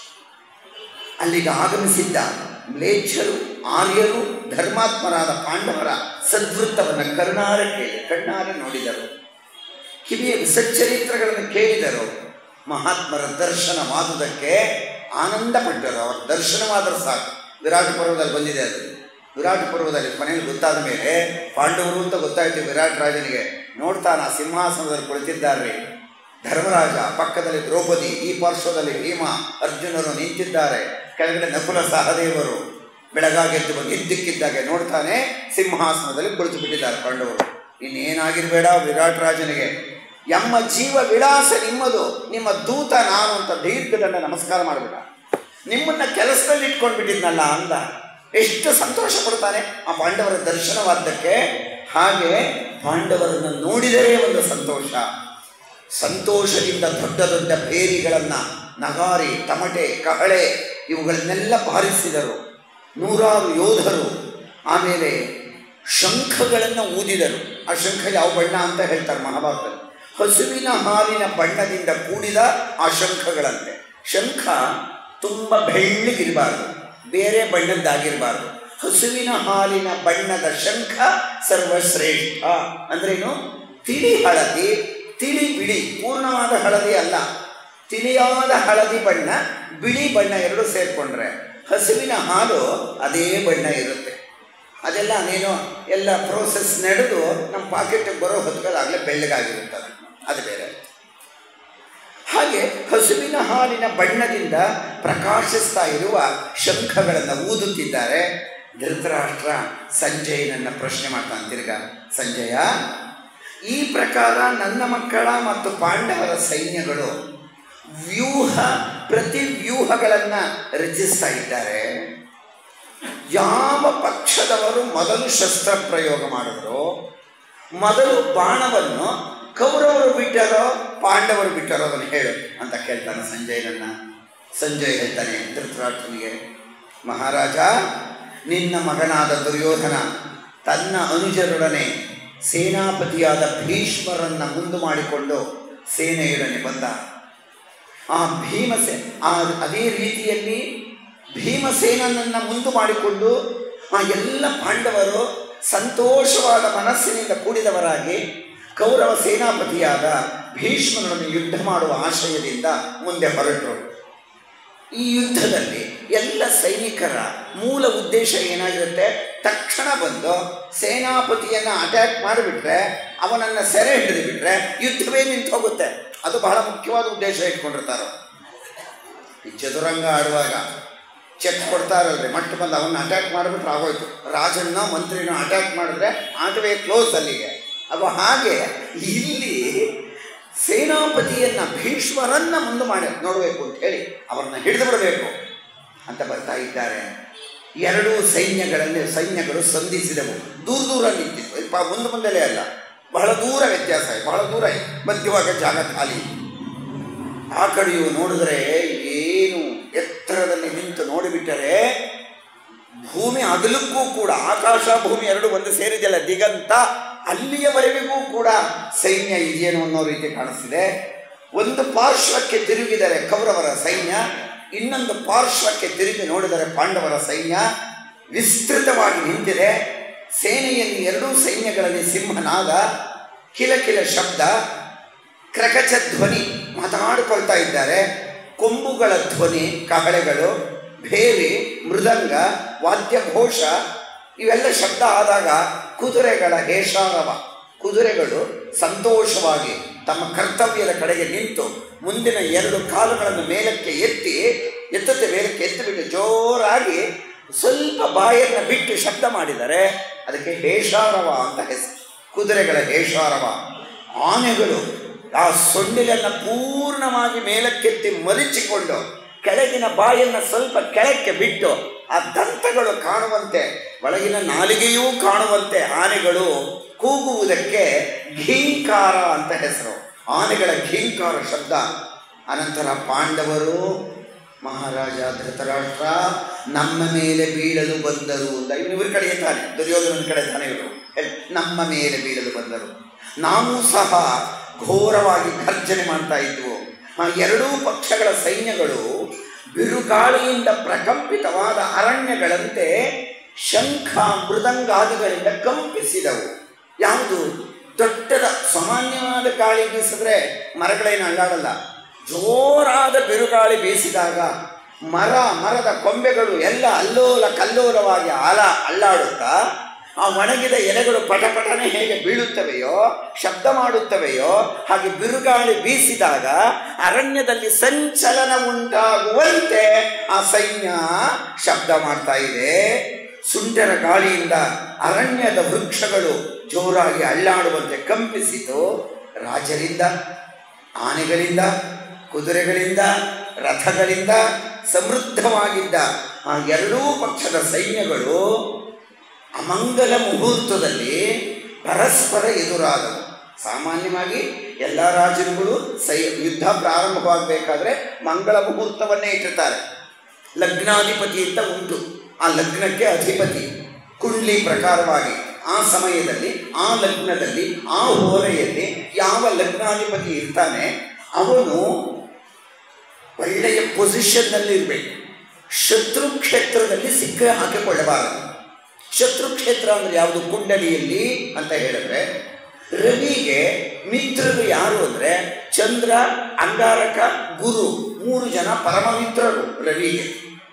ಅಲ್ಲಿಗೆ ಆಗಮಿಸಿದ್ದ ಮ್ಲೇಚ್ಛರು ಆರ್ಯರು ಧರ್ಮಾತ್ಮರಾದ ಪಾಂಡವರ ಸದ್ವೃತ್ತವನ್ನು ಕರುಣಾರೆ ಕೇಳಿ ಕಣ್ಣಾರೆ ನೋಡಿದರು ಕಿವಿಯ ಸಚ್ಚರಿತ್ರಗಳನ್ನು ಕೇಳಿದರು ಮಹಾತ್ಮರ ದರ್ಶನವಾದುದಕ್ಕೆ ಆನಂದಪಟ್ಟರು ಅವರ ದರ್ಶನವಾದರೂ ಸಾಕು ವಿರಾಟ ಪರ್ವದಲ್ಲಿ ಬಂದಿದೆ ಅದು ವಿರಾಟ ಪರ್ವದಲ್ಲಿ ಕೊನೆಯಲ್ಲಿ ಗೊತ್ತಾದ ಮೇಲೆ ಪಾಂಡವರು ಅಂತ ಗೊತ್ತಾಯ್ತು ವಿರಾಟ್ ರಾಜನಿಗೆ ನೋಡ್ತಾನ ಸಿಂಹಾಸನದಲ್ಲಿ ಕುಳಿತಿದ್ದಾರೆ ಧರ್ಮರಾಜ ಪಕ್ಕದಲ್ಲಿ ದ್ರೌಪದಿ ಈ ಪಾರ್ಶ್ವದಲ್ಲಿ ಭೀಮ ಅರ್ಜುನರು ನಿಂತಿದ್ದಾರೆ ಕೆಳಗಡೆ ನಕುಲ ಸಹದೇವರು ಬೆಳಗಾಗೆದ್ದು ಬಂದು ಇದ್ದಕ್ಕಿದ್ದಾಗೆ ನೋಡ್ತಾನೆ ಸಿಂಹಾಸನದಲ್ಲಿ ಕುಳಿತು ಬಿಟ್ಟಿದ್ದಾರೆ ಪಾಂಡವರು ಇನ್ನೇನಾಗಿರ್ಬೇಡ ವಿರಾಟ್ ರಾಜನಿಗೆ ಎಮ್ಮ ಜೀವ ವಿಳಾಸ ನಿಮ್ಮದು ನಿಮ್ಮ ದೂತ ನಾನು ಅಂತ ದೀರ್ಘದಂಡ ನಮಸ್ಕಾರ ಮಾಡಿಬಿಟ್ಟ ನಿಮ್ಮನ್ನ ಕೆಲಸದಲ್ಲಿ ಇಟ್ಕೊಂಡು ಬಿಟ್ಟಿದ್ನಲ್ಲ ಅಂದ ಎಷ್ಟು ಸಂತೋಷ ಪಡ್ತಾನೆ ಆ ಪಾಂಡವರ ದರ್ಶನವಾದ್ದಕ್ಕೆ ಹಾಗೆ ಪಾಂಡವರನ್ನು ನೋಡಿದರೆ ಒಂದು ಸಂತೋಷ ಸಂತೋಷದಿಂದ ದೊಡ್ಡ ದೊಡ್ಡ ಬೇರಿಗಳನ್ನು ನಗಾರಿ ತಮಟೆ ಕಹಳೆ ಇವುಗಳನ್ನೆಲ್ಲ ಬಾರಿಸಿದರು ನೂರಾರು ಯೋಧರು ಆಮೇಲೆ ಶಂಖಗಳನ್ನು ಊದಿದರು ಆ ಶಂಖ ಯಾವ ಬಣ್ಣ ಅಂತ ಹೇಳ್ತಾರೆ ಮಹಾಭಾರತದಲ್ಲಿ ಹಸುವಿನ ಹಾಲಿನ ಬಣ್ಣದಿಂದ ಕೂಡಿದ ಆ ಶಂಖಗಳಂತೆ ಶಂಖ ತುಂಬ ಬೆಳ್ಳಗಿರಬಾರ್ದು ಬೇರೆ ಬಣ್ಣದ್ದಾಗಿರಬಾರ್ದು ಹಸುವಿನ ಹಾಲಿನ ಬಣ್ಣದ ಶಂಖ ಸರ್ವಶ್ರೇಷ್ಠ ಅಂದ್ರೇನು ತಿಳಿ ಹಳದಿ ತಿಳಿ ಬಿಳಿ ಪೂರ್ಣವಾದ ಹಳದಿ ಅಲ್ಲ ತಿಳಿಯಾದ ಹಳದಿ ಬಣ್ಣ ಬಿಳಿ ಬಣ್ಣ ಎರಡು ಸೇರಿಕೊಂಡ್ರೆ ಹಸುವಿನ ಹಾಲು ಅದೇ ಬಣ್ಣ ಇರುತ್ತೆ ಅದೆಲ್ಲ ನೀನು ಎಲ್ಲ ಪ್ರೋಸೆಸ್ ನಡೆದು ನಮ್ಮ ಪಾಕೆಟ್ಗೆ ಬರೋ ಹೊತ್ತಿಗೆ ಬೆಳ್ಳಗಾಗಿರುತ್ತದೆ ಅದು ಬೇರೆ ಹಾಗೆ ಹಸುವಿನ ಹಾಲಿನ ಬಣ್ಣದಿಂದ ಪ್ರಕಾಶಿಸ್ತಾ ಇರುವ ಶಂಖಗಳನ್ನು ಊದುತ್ತಿದ್ದಾರೆ ಧೃತರಾಷ್ಟ್ರ ಸಂಜಯನನ್ನು ಪ್ರಶ್ನೆ ಮಾಡ್ತಾನೆ ತಿರ್ಗ ಸಂಜಯ ಈ ಪ್ರಕಾರ ನನ್ನ ಮಕ್ಕಳ ಮತ್ತು ಪಾಂಡವರ ಸೈನ್ಯಗಳು ವ್ಯೂಹ ಪ್ರತಿ ವ್ಯೂಹಗಳನ್ನು ರಚಿಸ್ತಾ ಇದ್ದಾರೆ ಯಾವ ಪಕ್ಷದವರು ಮೊದಲು ಶಸ್ತ್ರ ಪ್ರಯೋಗ ಮಾಡಿದ್ರು ಮೊದಲು ಬಾಣವನ್ನು ಕೌರವರು ಬಿಟ್ಟರೋ ಪಾಂಡವರು ಬಿಟ್ಟರೋ ಅದನ್ನು ಹೇಳು ಅಂತ ಕೇಳ್ತಾನೆ ಸಂಜಯನನ್ನ ಸಂಜಯ್ ಹೇಳ್ತಾನೆ ಧೃತರಾಷ್ಟ್ರನಿಗೆ ಮಹಾರಾಜ ನಿನ್ನ ಮಗನಾದ ದುರ್ಯೋಧನ ತನ್ನ ಅನುಜರೊಡನೆ ಸೇನಾಪತಿಯಾದ ಭೀಷ್ಮರನ್ನು ಮುಂದು ಮಾಡಿಕೊಂಡು ಸೇನೆಯೊಡನೆ ಬಂದ ಆ ಭೀಮಸೇ ಆ ಅದೇ ರೀತಿಯಲ್ಲಿ ಭೀಮಸೇನನನ್ನು ಮುಂದು ಮಾಡಿಕೊಂಡು ಆ ಎಲ್ಲ ಪಾಂಡವರು ಸಂತೋಷವಾದ ಮನಸ್ಸಿನಿಂದ ಕೂಡಿದವರಾಗಿ ಕೌರವ ಸೇನಾಪತಿಯಾದ ಭೀಷ್ಮನನ್ನು ಯುದ್ಧ ಮಾಡುವ ಆಶಯದಿಂದ ಮುಂದೆ ಹೊರಟರು ಈ ಯುದ್ಧದಲ್ಲಿ ಎಲ್ಲ ಸೈನಿಕರ ಮೂಲ ಉದ್ದೇಶ ಏನಾಗಿರುತ್ತೆ ತಕ್ಷಣ ಬಂದು ಸೇನಾಪತಿಯನ್ನು ಅಟ್ಯಾಕ್ ಮಾಡಿಬಿಟ್ರೆ ಅವನನ್ನು ಸೆರೆ ಹಿಡಿದು ಬಿಟ್ರೆ ಯುದ್ಧವೇ ನಿಂತು ಹೋಗುತ್ತೆ ಅದು ಬಹಳ ಮುಖ್ಯವಾದ ಉದ್ದೇಶ ಇಟ್ಕೊಂಡಿರ್ತಾರೆ ಈ ಚದುರಂಗ ಆಡುವಾಗ ಚೆಕ್ ಕೊಡ್ತಾರಲ್ರಿ ಮಟ್ಟ ಬಂದು ಅವನ್ನ ಅಟ್ಯಾಕ್ ಮಾಡಿಬಿಟ್ರೆ ಆಗೋಯ್ತು ರಾಜನ್ನ ಮಂತ್ರಿನ ಅಟ್ಯಾಕ್ ಮಾಡಿದ್ರೆ ಆಟವೇ ಕ್ಲೋಸ್ ಅಲ್ಲಿಗೆ ಅವ ಹಾಗೆ ಇಲ್ಲಿ ಸೇನಾಪತಿಯನ್ನ ಭೀಷ್ಮರನ್ನ ಮುಂದೆ ಮಾಡಿ ನೋಡಬೇಕು ಅಂತ ಹೇಳಿ ಅವರನ್ನ ಹಿಡಿದು ಬಿಡಬೇಕು ಅಂತ ಬರ್ತಾ ಇದ್ದಾರೆ ಎರಡೂ ಸೈನ್ಯಗಳಲ್ಲಿ ಸೈನ್ಯಗಳು ಸಂಧಿಸಿದವು ದೂರ ದೂರ ನಿಂತಿದ್ವು ಇದು ಪಾ- ಮುಂದೆ ಮುಂದೆಲೇ ಅಲ್ಲ ಬಹಳ ದೂರ ವ್ಯತ್ಯಾಸ ಇದೆ ಬಹಳ ದೂರ ಇದೆ ಮಧ್ಯವಾಗ ಜಾಗ ಖಾಲಿ ಆ ಕಡೆಯೂ ನೋಡಿದ್ರೆ ಏನು ಎತ್ತರದಲ್ಲಿ ನಿಂತು ನೋಡಿಬಿಟ್ಟರೆ ಭೂಮಿ ಅಗಲಕ್ಕೂ ಕೂಡ ಆಕಾಶ ಭೂಮಿ ಎರಡು ಒಂದು ಸೇರಿದೆಯಲ್ಲ ದಿಗಂತ ಅಲ್ಲಿಯವರೆಗೂ ಕೂಡ ಸೈನ್ಯ ಇದೆಯೇನೋ ಅನ್ನೋ ರೀತಿ ಕಾಣಿಸ್ತಿದೆ ಒಂದು ಪಾರ್ಶ್ವಕ್ಕೆ ತಿರುಗಿದರೆ ಕೌರವರ ಸೈನ್ಯ ಇನ್ನೊಂದು ಪಾರ್ಶ್ವಕ್ಕೆ ತಿರುಗಿ ನೋಡಿದರೆ ಪಾಂಡವರ ಸೈನ್ಯ ವಿಸ್ತೃತವಾಗಿ ನಿಂತಿದೆ ಸೇನೆಯಲ್ಲಿ ಎರಡೂ ಸೈನ್ಯಗಳಲ್ಲಿ ಸಿಂಹನಾದ ಕಿಲಕಿಲ ಶಬ್ದ ಕ್ರಕಚ ಧ್ವನಿ ಮಾತಾಡಿಕೊಳ್ತಾ ಇದ್ದಾರೆ ಕೊಂಬುಗಳ ಧ್ವನಿ ಕಹಳೆಗಳು ಭೇರಿ ಮೃದಂಗ ವಾದ್ಯಘೋಷ ಇವೆಲ್ಲ ಶಬ್ದ ಆದಾಗ ಕುದುರೆಗಳ ಹೇಷಾರವ ಕುದುರೆಗಳು ಸಂತೋಷವಾಗಿ ತಮ್ಮ ಕರ್ತವ್ಯದ ಕಡೆಗೆ ನಿಂತು ಮುಂದಿನ ಎರಡು ಕಾಲುಗಳನ್ನು ಮೇಲಕ್ಕೆ ಎತ್ತಿ ಎತ್ತುತ್ತೆ ಮೇಲಕ್ಕೆ ಎತ್ತಿಬಿಟ್ಟು ಜೋರಾಗಿ ಸ್ವಲ್ಪ ಬಾಯನ್ನು ಬಿಟ್ಟು ಶಬ್ದ ಮಾಡಿದರೆ ಅದಕ್ಕೆ ಹೇಷಾರವ ಅಂತ ಹೆಸರು ಕುದುರೆಗಳ ಹೇಷಾರವ ಆನೆಗಳು ಆ ಸೊಂಡಿಲನ್ನು ಪೂರ್ಣವಾಗಿ ಮೇಲಕ್ಕೆತ್ತಿ ಮರಿಚಿಕೊಂಡು ಕೆಳಗಿನ ಬಾಯನ್ನು ಸ್ವಲ್ಪ ಕೆಳಕ್ಕೆ ಬಿಟ್ಟು ಆ ದಂತಗಳು ಕಾಣುವಂತೆ ಒಳಗಿನ ನಾಲಿಗೆಯೂ ಕಾಣುವಂತೆ ಆನೆಗಳು ಕೂಗುವುದಕ್ಕೆ ಘೀಂಕಾರ ಅಂತ ಹೆಸರು ಆನೆಗಳ ಘೀಂಕಾರ ಶಬ್ದ ಅನಂತರ ಪಾಂಡವರು ಮಹಾರಾಜ ಧೃತರಾಷ್ಟ್ರ ನಮ್ಮ ಮೇಲೆ ಬೀಳಲು ಬಂದರು ಅಂತ ಇವ್ರ ಕಡೆ ತಾನೆ ದುರ್ಯೋಧನನ ಕಡೆ ತಾನೆ ಇವರು ನಮ್ಮ ಮೇಲೆ ಬೀಳಲು ಬಂದರು ನಾವು ಸಹ ಘೋರವಾಗಿ ಘರ್ಜನೆ ಮಾಡ್ತಾ ಇದ್ವು ಆ ಎರಡೂ ಪಕ್ಷಗಳ ಸೈನ್ಯಗಳು ಬಿರುಗಾಳಿಯಿಂದ ಪ್ರಕಂಪಿತವಾದ ಅರಣ್ಯಗಳಂತೆ ಶಂಖ ಮೃದಂಗಾದಿಗಳಿಂದ ಕಂಪಿಸಿದವು ಯಾವುದು ದೊಡ್ಡದ ಸಾಮಾನ್ಯವಾದ ಗಾಳಿ ಬೀಸಿದ್ರೆ ಮರಗಳೇನು ಅಲ್ಲಾಡಲ್ಲ ಜೋರಾದ ಬಿರುಗಾಳಿ ಬೀಸಿದಾಗ ಮರ ಮರದ ಕೊಂಬೆಗಳು ಎಲ್ಲ ಅಲ್ಲೋಲ ಕಲ್ಲೋಲವಾಗಿ ಆಲ ಅಲ್ಲಾಡುತ್ತಾ ಆ ಒಣಗಿದ ಎಲೆಗಳು ಪಟಪಟನೆ ಹೇಗೆ ಬೀಳುತ್ತವೆಯೋ ಶಬ್ದ ಮಾಡುತ್ತವೆಯೋ ಹಾಗೆ ಬಿರುಗಾಳಿ ಬೀಸಿದಾಗ ಅರಣ್ಯದಲ್ಲಿ ಸಂಚಲನ ಉಂಟಾಗುವಂತೆ ಆ ಸೈನ್ಯ ಶಬ್ದ ಮಾಡ್ತಾ ಇದೆ ಸುಂಟರ ಗಾಳಿಯಿಂದ ಅರಣ್ಯದ ವೃಕ್ಷಗಳು ಜೋರಾಗಿ ಅಳ್ಳಾಡುವಂತೆ ಕಂಪಿಸಿತು ರಾಜರಿಂದ ಆನೆಗಳಿಂದ ಕುದುರೆಗಳಿಂದ ರಥಗಳಿಂದ ಸಮೃದ್ಧವಾಗಿದ್ದ ಆ ಎರಡೂ ಪಕ್ಷದ ಸೈನ್ಯಗಳು ಅಮಂಗಲ ಮುಹೂರ್ತದಲ್ಲಿ ಪರಸ್ಪರ ಎದುರಾದವು ಸಾಮಾನ್ಯವಾಗಿ ಎಲ್ಲ ರಾಜರುಗಳು ಸೈ ಯುದ್ಧ ಪ್ರಾರಂಭವಾಗಬೇಕಾದ್ರೆ ಮಂಗಳ ಮುಹೂರ್ತವನ್ನೇ ಇಟ್ಟಿರ್ತಾರೆ ಲಗ್ನಾಧಿಪತಿ ಅಂತ ಉಂಟು ಆ ಲಗ್ನಕ್ಕೆ ಅಧಿಪತಿ ಕುಂಡ್ಲಿ ಪ್ರಕಾರವಾಗಿ ಆ ಸಮಯದಲ್ಲಿ ಆ ಲಗ್ನದಲ್ಲಿ ಆ ಹೋರೆಯಲ್ಲಿ ಯಾವ ಲಗ್ನಾಧಿಪತಿ ಇರ್ತಾನೆ ಅವನು ಒಳ್ಳೆಯ ಪೊಸಿಷನ್ನಲ್ಲಿ ಇರಬೇಕು ಶತ್ರು ಕ್ಷೇತ್ರದಲ್ಲಿ ಸಿಕ್ಕ ಹಾಕಿಕೊಳ್ಳಬಾರದು ಶತ್ರು ಕ್ಷೇತ್ರ ಅಂದರೆ ಯಾವುದು ಕುಂಡಲಿಯಲ್ಲಿ ಅಂತ ಹೇಳಿದ್ರೆ ರವಿಗೆ ಮಿತ್ರರು ಯಾರು ಅಂದರೆ ಚಂದ್ರ ಅಂಗಾರಕ ಗುರು ಮೂರು ಜನ ಪರಮ ಮಿತ್ರರು ರವಿಗೆ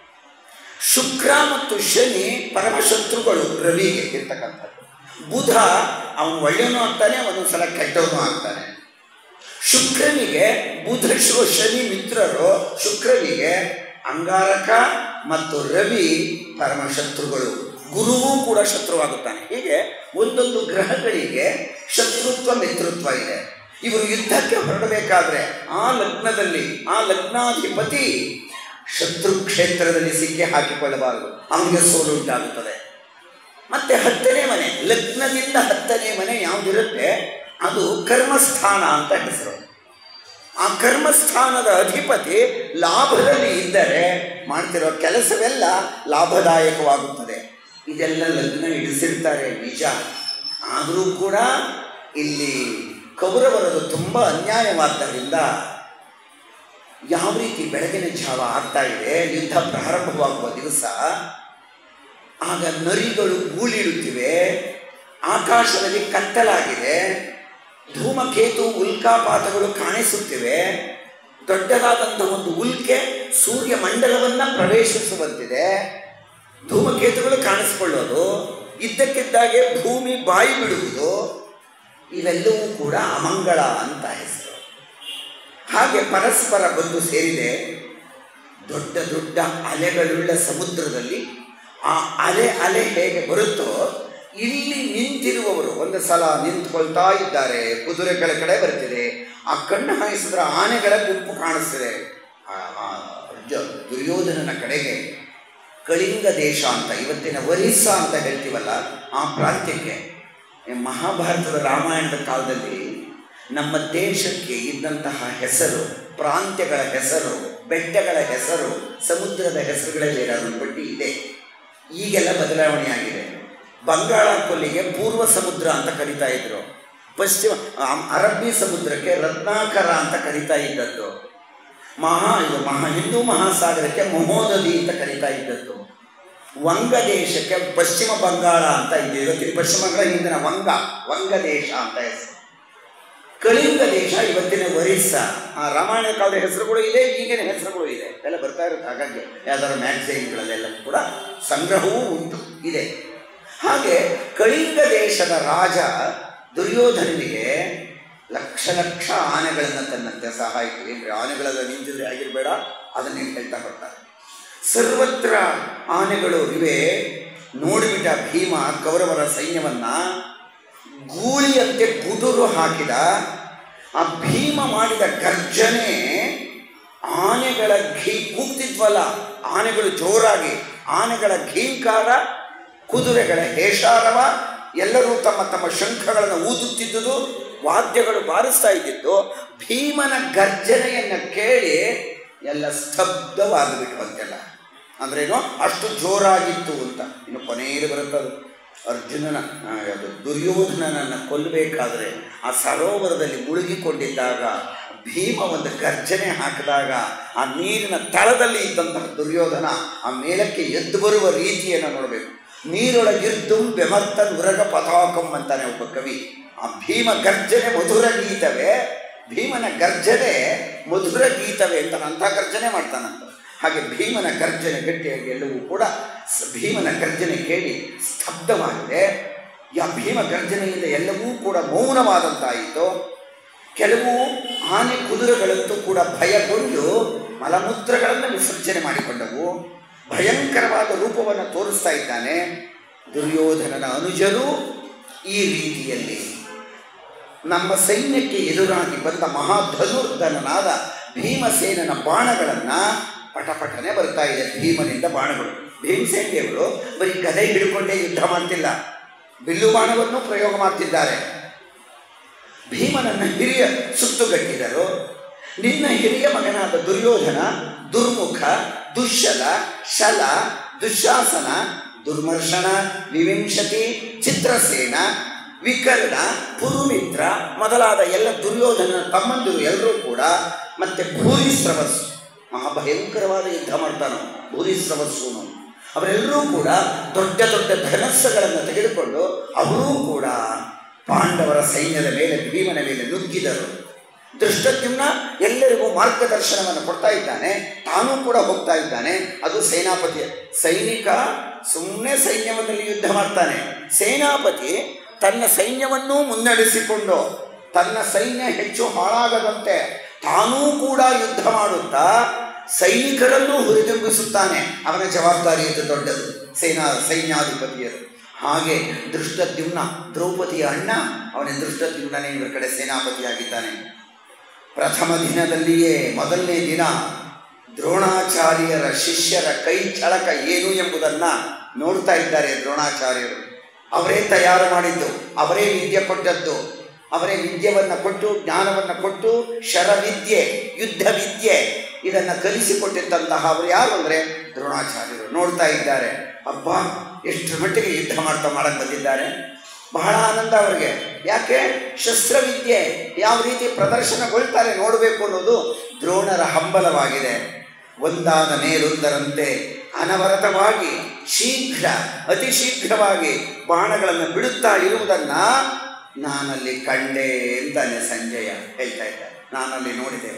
ಶುಕ್ರ ಮತ್ತು ಶನಿ ಪರಮಶತ್ರುಗಳು ರವಿಗೆ ಇರ್ತಕ್ಕಂಥದ್ದು ಬುಧ ಅವನು ಒಳ್ಳೆಯವನು ಆಗ್ತಾನೆ ಒಂದೊಂದ್ಸಲ ಕೆಟ್ಟವನು ಆಗ್ತಾನೆ ಶುಕ್ರನಿಗೆ ಬುಧ ಶು- ಶನಿ ಮಿತ್ರರು ಶುಕ್ರನಿಗೆ ಅಂಗಾರಕ ಮತ್ತು ರವಿ ಪರಮ ಶತ್ರುಗಳು ಗುರುವೂ ಕೂಡ ಶತ್ರುವಾಗುತ್ತಾನೆ ಹೀಗೆ ಒಂದೊಂದು ಗ್ರಹಗಳಿಗೆ ಶತ್ರುತ್ವ ಮಿತ್ರತ್ವ ಇದೆ ಇವರು ಯುದ್ಧಕ್ಕೆ ಹೊರಡಬೇಕಾದ್ರೆ ಆ ಲಗ್ನದಲ್ಲಿ ಆ ಲಗ್ನಾಧಿಪತಿ ಶತ್ರು ಕ್ಷೇತ್ರದಲ್ಲಿ ಸಿಕ್ಕಿ ಹಾಕಿಕೊಳ್ಳಬಾರದು ಅವನಿಗೆ ಸೋಲು ಉಂಟಾಗುತ್ತದೆ ಮತ್ತೆ ಹತ್ತನೇ ಮನೆ ಲಗ್ನದಿಂದ ಹತ್ತನೇ ಮನೆ ಯಾವುದಿರುತ್ತೆ ಅದು ಕರ್ಮಸ್ಥಾನ ಅಂತ ಹೆಸರು ಆ ಕರ್ಮಸ್ಥಾನದ ಅಧಿಪತಿ ಲಾಭದಲ್ಲಿ ಇದ್ದರೆ ಮಾಡ್ತಿರೋ ಕೆಲಸವೆಲ್ಲ ಲಾಭದಾಯಕವಾಗುತ್ತದೆ ಇದೆಲ್ಲ ಲಗ್ನ ಇಡಿಸಿರ್ತಾರೆ ನಿಜ ಆದರೂ ಕೂಡ ಇಲ್ಲಿ ಕೌರವರದು ತುಂಬ ಅನ್ಯಾಯವಾದ್ದರಿಂದ ಯಾವ ರೀತಿ ಬೆಳಗಿನ ಜಾವ ಆಗ್ತಾ ಇದೆ ಯುದ್ಧ ಪ್ರಾರಂಭವಾಗುವ ದಿವಸ ಆಗ ನರಿಗಳು ಗೂಳಿಡುತ್ತಿವೆ ಆಕಾಶದಲ್ಲಿ ಕತ್ತಲಾಗಿದೆ ಧೂಮಕೇತು ಉಲ್ಕಾಪಾತಗಳು ಕಾಣಿಸುತ್ತಿವೆ ದೊಡ್ಡದಾದಂಥ ಒಂದು ಉಲ್ಕೆ ಸೂರ್ಯ ಮಂಡಲವನ್ನು ಪ್ರವೇಶಿಸುವಂತಿದೆ ಧೂಮಕೇತುಗಳು ಕಾಣಿಸ್ಕೊಳ್ಳೋದು ಇದ್ದಕ್ಕಿದ್ದಾಗೆ ಭೂಮಿ ಬಾಯಿ ಬಿಡುವುದು ಇವೆಲ್ಲವೂ ಕೂಡ ಅಮಂಗಳ ಅಂತ ಹೆಸರು ಹಾಗೆ ಪರಸ್ಪರ ಬಂದು ಸೇರಿದೆ ದೊಡ್ಡ ದೊಡ್ಡ ಅಲೆಗಳುಳ್ಳ ಸಮುದ್ರದಲ್ಲಿ ಆ ಅಲೆ ಅಲೆ ಹೇಗೆ ಬರುತ್ತೋ ಇಲ್ಲಿ ನಿಂತಿರುವವರು ಒಂದು ಸಲ ನಿಂತ್ಕೊಳ್ತಾ ಇದ್ದಾರೆ ಕುದುರೆಗಳ ಕಡೆ ಬರ್ತಿದೆ ಆ ಕಣ್ಣು ಹಾಯಿಸಿದ್ರೆ ಆನೆಗಳ ಗುಂಪು ಕಾಣಿಸ್ತಿದೆ ಆ ಆ ಅರ್ಜ- ದುರ್ಯೋಧನನ ಕಡೆಗೆ ಕಳಿಂಗ ದೇಶ ಅಂತ ಇವತ್ತಿನ ಒರಿಸ್ಸಾ ಅಂತ ಹೇಳ್ತೀವಲ್ಲ ಆ ಪ್ರಾಂತ್ಯಕ್ಕೆ ಈ ಮಹಾಭಾರತದ ರಾಮಾಯಣದ ಕಾಲದಲ್ಲಿ ನಮ್ಮ ದೇಶಕ್ಕೆ ಇದ್ದಂತಹ ಹೆಸರು ಪ್ರಾಂತ್ಯಗಳ ಹೆಸರು ಬೆಟ್ಟಗಳ ಹೆಸರು ಸಮುದ್ರದ ಹೆಸರುಗಳಲ್ಲಿ ಅದರ ಪಟ್ಟಿ ಇದೆ ಈಗೆಲ್ಲ ಬದಲಾವಣೆ ಆಗಿದೆ ಬಂಗಾಳ ಕೊಲ್ಲಿಗೆ ಪೂರ್ವ ಸಮುದ್ರ ಅಂತ ಕರಿತಾ ಇದ್ರು ಪಶ್ಚಿಮ ಆ- ಅರಬ್ಬಿ ಸಮುದ್ರಕ್ಕೆ ರತ್ನಾಕರ ಅಂತ ಕರಿತಾ ಇದ್ದದ್ದು ಮಹಾ ಇದು ಮಹಾ ಹಿಂದೂ ಮಹಾಸಾಗರಕ್ಕೆ ಮಹೋದಧಿ ಅಂತ ಕರಿತಾ ಇದ್ದದ್ದು ವಂಗ ದೇಶಕ್ಕೆ ಪಶ್ಚಿಮ ಬಂಗಾಳ ಅಂತ ಇದೆ ಇವತ್ತಿನ ಪಶ್ಚಿಮ ಬಂಗಾಳ ಹಿಂದಿನ ವಂಗ ವಂಗ ದೇಶ ಅಂತ ಹೆಸರು ಕಳಿಂಗ ದೇಶ ಇವತ್ತಿನ ಒರಿಸ್ಸಾ ಆ ರಾಮಾಯಣ ಕಾಲದ ಹೆಸರುಗಳು ಇದೆ ಈಗಿನ ಹೆಸರುಗಳು ಇದೆ ಎಲ್ಲ ಬರ್ತಾ ಇರುತ್ತೆ ಹಾಗಾಗಿ ಯಾವ್ದಾದ್ರು ಮ್ಯಾಗಝೈನ್ಗಳಲ್ಲೆಲ್ಲ ಕೂಡ ಸಂಗ್ರಹವೂ ಉಂಟು ಇದೆ ಹಾಗೆ ಕಳಿಂಗ ದೇಶದ ರಾಜ ದುರ್ಯೋಧನನಿಗೆ ಲಕ್ಷ ಲಕ್ಷ ಆನೆಗಳನ್ನು ತನ್ನಂತೆ ಸಹಾಯಕ್ಕೆ ಏನ್ರಿ ಆನೆಗಳೆಲ್ಲ ನಿಂತಿದ್ರೆ ಆಗಿರಬೇಡ ಅದನ್ನೇ ಹೇಳ್ತಾ ಬರ್ತಾರೆ ಸರ್ವತ್ರ ಆನೆಗಳು ಇವೆ ನೋಡಿಬಿಟ್ಟ ಭೀಮ ಕೌರವರ ಸೈನ್ಯವನ್ನ ಗೂಳಿಯಂತೆ ಕುದುರು ಹಾಕಿದ ಆ ಭೀಮ ಮಾಡಿದ ಗರ್ಜನೆ ಆನೆಗಳ ಘೀ ಕೂಗ್ತಿದ್ವಲ್ಲ ಆನೆಗಳು ಜೋರಾಗಿ ಆನೆಗಳ ಘೀಂಕಾರ ಕುದುರೆಗಳ ಹೇಷಾರವ ಎಲ್ಲರೂ ತಮ್ಮ ತಮ್ಮ ಶಂಖಗಳನ್ನು ಊದುತ್ತಿದ್ದುದು ವಾದ್ಯಗಳು ಬಾರಿಸ್ತಾ ಇದ್ದಿದ್ದು ಭೀಮನ ಗರ್ಜನೆಯನ್ನು ಕೇಳಿ ಎಲ್ಲ ಸ್ತಬ್ಧವಾಗಿಬಿಟ್ಟುವಂತೆಲ್ಲ ಅಂದ್ರೇನು ಅಷ್ಟು ಜೋರಾಗಿತ್ತು ಅಂತ ಇನ್ನು ಕೊನೆಯಲ್ಲಿ ಬರುತ್ತದು ಅರ್ಜುನನ ಆ, ಅದು ದುರ್ಯೋಧನನನ್ನು ಕೊಲ್ಲಬೇಕಾದ್ರೆ ಆ ಸರೋವರದಲ್ಲಿ ಮುಳುಗಿಕೊಂಡಿದ್ದಾಗ ಭೀಮ ಒಂದು ಗರ್ಜನೆ ಹಾಕಿದಾಗ ಆ ನೀರಿನ ತಳದಲ್ಲಿ ಇದ್ದಂತಹ ದುರ್ಯೋಧನ ಆ ಮೇಲಕ್ಕೆ ಎದ್ದು ಬರುವ ರೀತಿಯನ್ನು ನೋಡಬೇಕು ನೀರೊಳಗಿರ್ದು ಬೆಮರ್ತ ನುರಗ ಪತಾಕಂ ಅಂತಾನೆ ಒಬ್ಬ ಕವಿ ಆ ಭೀಮ ಗರ್ಜನೆ ಮಧುರ ಗೀತವೇ ಭೀಮನ ಗರ್ಜನೆ ಮಧುರ ಗೀತವೇ ಅಂತ ಅಂಥ ಗರ್ಜನೆ ಮಾಡ್ತಾನಂತ ಹಾಗೆ ಭೀಮನ ಗರ್ಜನೆ ಗಟ್ಟಿಯಾಗಿ ಎಲ್ಲವೂ ಕೂಡ ಸ- ಭೀಮನ ಗರ್ಜನೆ ಕೇಳಿ ಸ್ತಬ್ಧವಾಗಿದೆ ಯಾ ಭೀಮ ಗರ್ಜನೆಯಿಂದ ಎಲ್ಲವೂ ಕೂಡ ಮೌನವಾದಂತಾಯಿತು ಕೆಲವು ಆನೆ ಕುದುರೆಗಳಂತೂ ಕೂಡ ಭಯಗೊಂಡು ಮಲಮೂತ್ರಗಳನ್ನು ವಿಸರ್ಜನೆ ಮಾಡಿಕೊಂಡವು ಭಯಂಕರವಾದ ರೂಪವನ್ನು ತೋರಿಸ್ತಾ ಇದ್ದಾನೆ ದುರ್ಯೋಧನನ ಅನುಜರು ಈ ರೀತಿಯಲ್ಲಿ ನಮ್ಮ ಸೈನ್ಯಕ್ಕೆ ಎದುರಾಗಿ ಬಂದ ಮಹಾಧನುರ್ಧನನಾದ ಭೀಮಸೇನನ ಬಾಣಗಳನ್ನು ಪಟಪಟನೆ ಬರ್ತಾ ಇದೆ ಭೀಮನಿಂದ ಬಾಣಗಳು ಭೀಮಸೇನ ದೇವರು ಬರೀ ಗದೆ ಹಿಡ್ಕೊಂಡೇ ಯುದ್ಧ ಮಾಡ್ತಿಲ್ಲ ಬಿಲ್ಲು ಬಾಣವನ್ನು ಪ್ರಯೋಗ ಮಾಡ್ತಿದ್ದಾರೆ ಭೀಮನನ್ನ ಹಿರಿಯ ಸುತ್ತುಗಟ್ಟಿದರು ನಿನ್ನ ಹಿರಿಯ ಮಗನಾದ ದುರ್ಯೋಧನ ದುರ್ಮುಖ ದುಶ್ಶಲ ಶಲ ದುಶ್ಯಾಸನ ದುರ್ಮರ್ಷಣ ವಿವಿಂಶತಿ ಚಿತ್ರಸೇನ ವಿಕರ್ಣ ಪುರುಮಿತ್ರ ಮೊದಲಾದ ಎಲ್ಲ ದುರ್ಯೋಧನ ತಮ್ಮಂದಿರು ಎಲ್ಲರೂ ಕೂಡ ಮತ್ತೆ ಭೂರಿಸ್ರವಸ್ಸು ಮಹಾಭಯಂಕರವಾದ ಯುದ್ಧ ಮಾಡ್ತಾನೆ ಭೂರಿಸ್ರವಸ್ಸುನು ಅವರೆಲ್ಲರೂ ಕೂಡ ದೊಡ್ಡ ದೊಡ್ಡ ಧನಸ್ಸುಗಳನ್ನು ತೆಗೆದುಕೊಂಡು ಅವರೂ ಕೂಡ ಪಾಂಡವರ ಸೈನ್ಯದ ಮೇಲೆ ಭೀಮನ ಮೇಲೆ ನುಗ್ಗಿದರು ದೃಷ್ಟದ್ಯುಮ್ನ ಎಲ್ಲರಿಗೂ ಮಾರ್ಗದರ್ಶನವನ್ನು ಕೊಡ್ತಾ ಇದ್ದಾನೆ ತಾನೂ ಕೂಡ ಹೋಗ್ತಾ ಇದ್ದಾನೆ ಅದು ಸೇನಾಪತಿ ಸೈನಿಕ ಸುಮ್ಮನೆ ಸೈನ್ಯದಲ್ಲಿ ಯುದ್ಧ ಮಾಡ್ತಾನೆ ಸೇನಾಪತಿ ತನ್ನ ಸೈನ್ಯವನ್ನೂ ಮುನ್ನಡೆಸಿಕೊಂಡು ತನ್ನ ಸೈನ್ಯ ಹೆಚ್ಚು ಹಾಳಾಗದಂತೆ ತಾನೂ ಕೂಡ ಯುದ್ಧ ಮಾಡುತ್ತಾ ಸೈನಿಕರನ್ನೂ ಹುರಿದುಂಬಿಸುತ್ತಾನೆ ಅವನ ಜವಾಬ್ದಾರಿ ಇದು ದೊಡ್ಡದು ಸೇನಾ ಸೈನ್ಯಾಧಿಪತಿಯರು ಹಾಗೆ ದೃಷ್ಟದ್ಯುಮ್ನ ದ್ರೌಪದಿಯ ಅಣ್ಣ ಅವನ ದೃಷ್ಟದ್ಯುಮ್ನನೇ ಇವರ ಕಡೆ ಸೇನಾಪತಿಯಾಗಿದ್ದಾನೆ ಪ್ರಥಮ ದಿನದಲ್ಲಿಯೇ ಮೊದಲನೇ ದಿನ ದ್ರೋಣಾಚಾರ್ಯರ ಶಿಷ್ಯರ ಕೈ ಚಳಕ ಏನು ಎಂಬುದನ್ನು ನೋಡ್ತಾ ಇದ್ದಾರೆ ದ್ರೋಣಾಚಾರ್ಯರು ಅವರೇ ತಯಾರು ಮಾಡಿದ್ದು ಅವರೇ ವಿದ್ಯೆ ಕೊಟ್ಟದ್ದು ಅವರೇ ವಿದ್ಯೆಯನ್ನು ಕೊಟ್ಟು ಜ್ಞಾನವನ್ನು ಕೊಟ್ಟು ಶರವಿದ್ಯೆ ಯುದ್ಧ ವಿದ್ಯೆ ಇದನ್ನು ಕಲಿಸಿಕೊಟ್ಟಿದ್ದಂತಹ ಅವರು ಯಾರು ಅಂದರೆ ದ್ರೋಣಾಚಾರ್ಯರು ನೋಡ್ತಾ ಇದ್ದಾರೆ ಅಬ್ಬ ಎಷ್ಟು ಮಟ್ಟಿಗೆ ಯುದ್ಧ ಮಾಡ್ತಾ ಮಾಡಕ್ಕೆ ಬಂದಿದ್ದಾರೆ ಬಹಳ ಆನಂದ ಅವರಿಗೆ ಯಾಕೆ ಶಸ್ತ್ರವಿದ್ಯೆ ಯಾವ ರೀತಿ ಪ್ರದರ್ಶನಗೊಳ್ತಾರೆ ನೋಡಬೇಕು ಅನ್ನೋದು ದ್ರೋಣರ ಹಂಬಲವಾಗಿದೆ ಒಂದಾದ ಮೇಲೊಂದರಂತೆ ಅನವರತವಾಗಿ ಶೀಘ್ರ ಅತಿ ಶೀಘ್ರವಾಗಿ ಬಾಣಗಳನ್ನು ಬಿಡುತ್ತಾ ಇರುವುದನ್ನು ನಾನಲ್ಲಿ ಕಂಡೆ ಅಂತಾನೆ ಸಂಜಯ ಹೇಳ್ತಾ ಇದ್ದಾರೆ ನಾನಲ್ಲಿ ನೋಡಿದೆ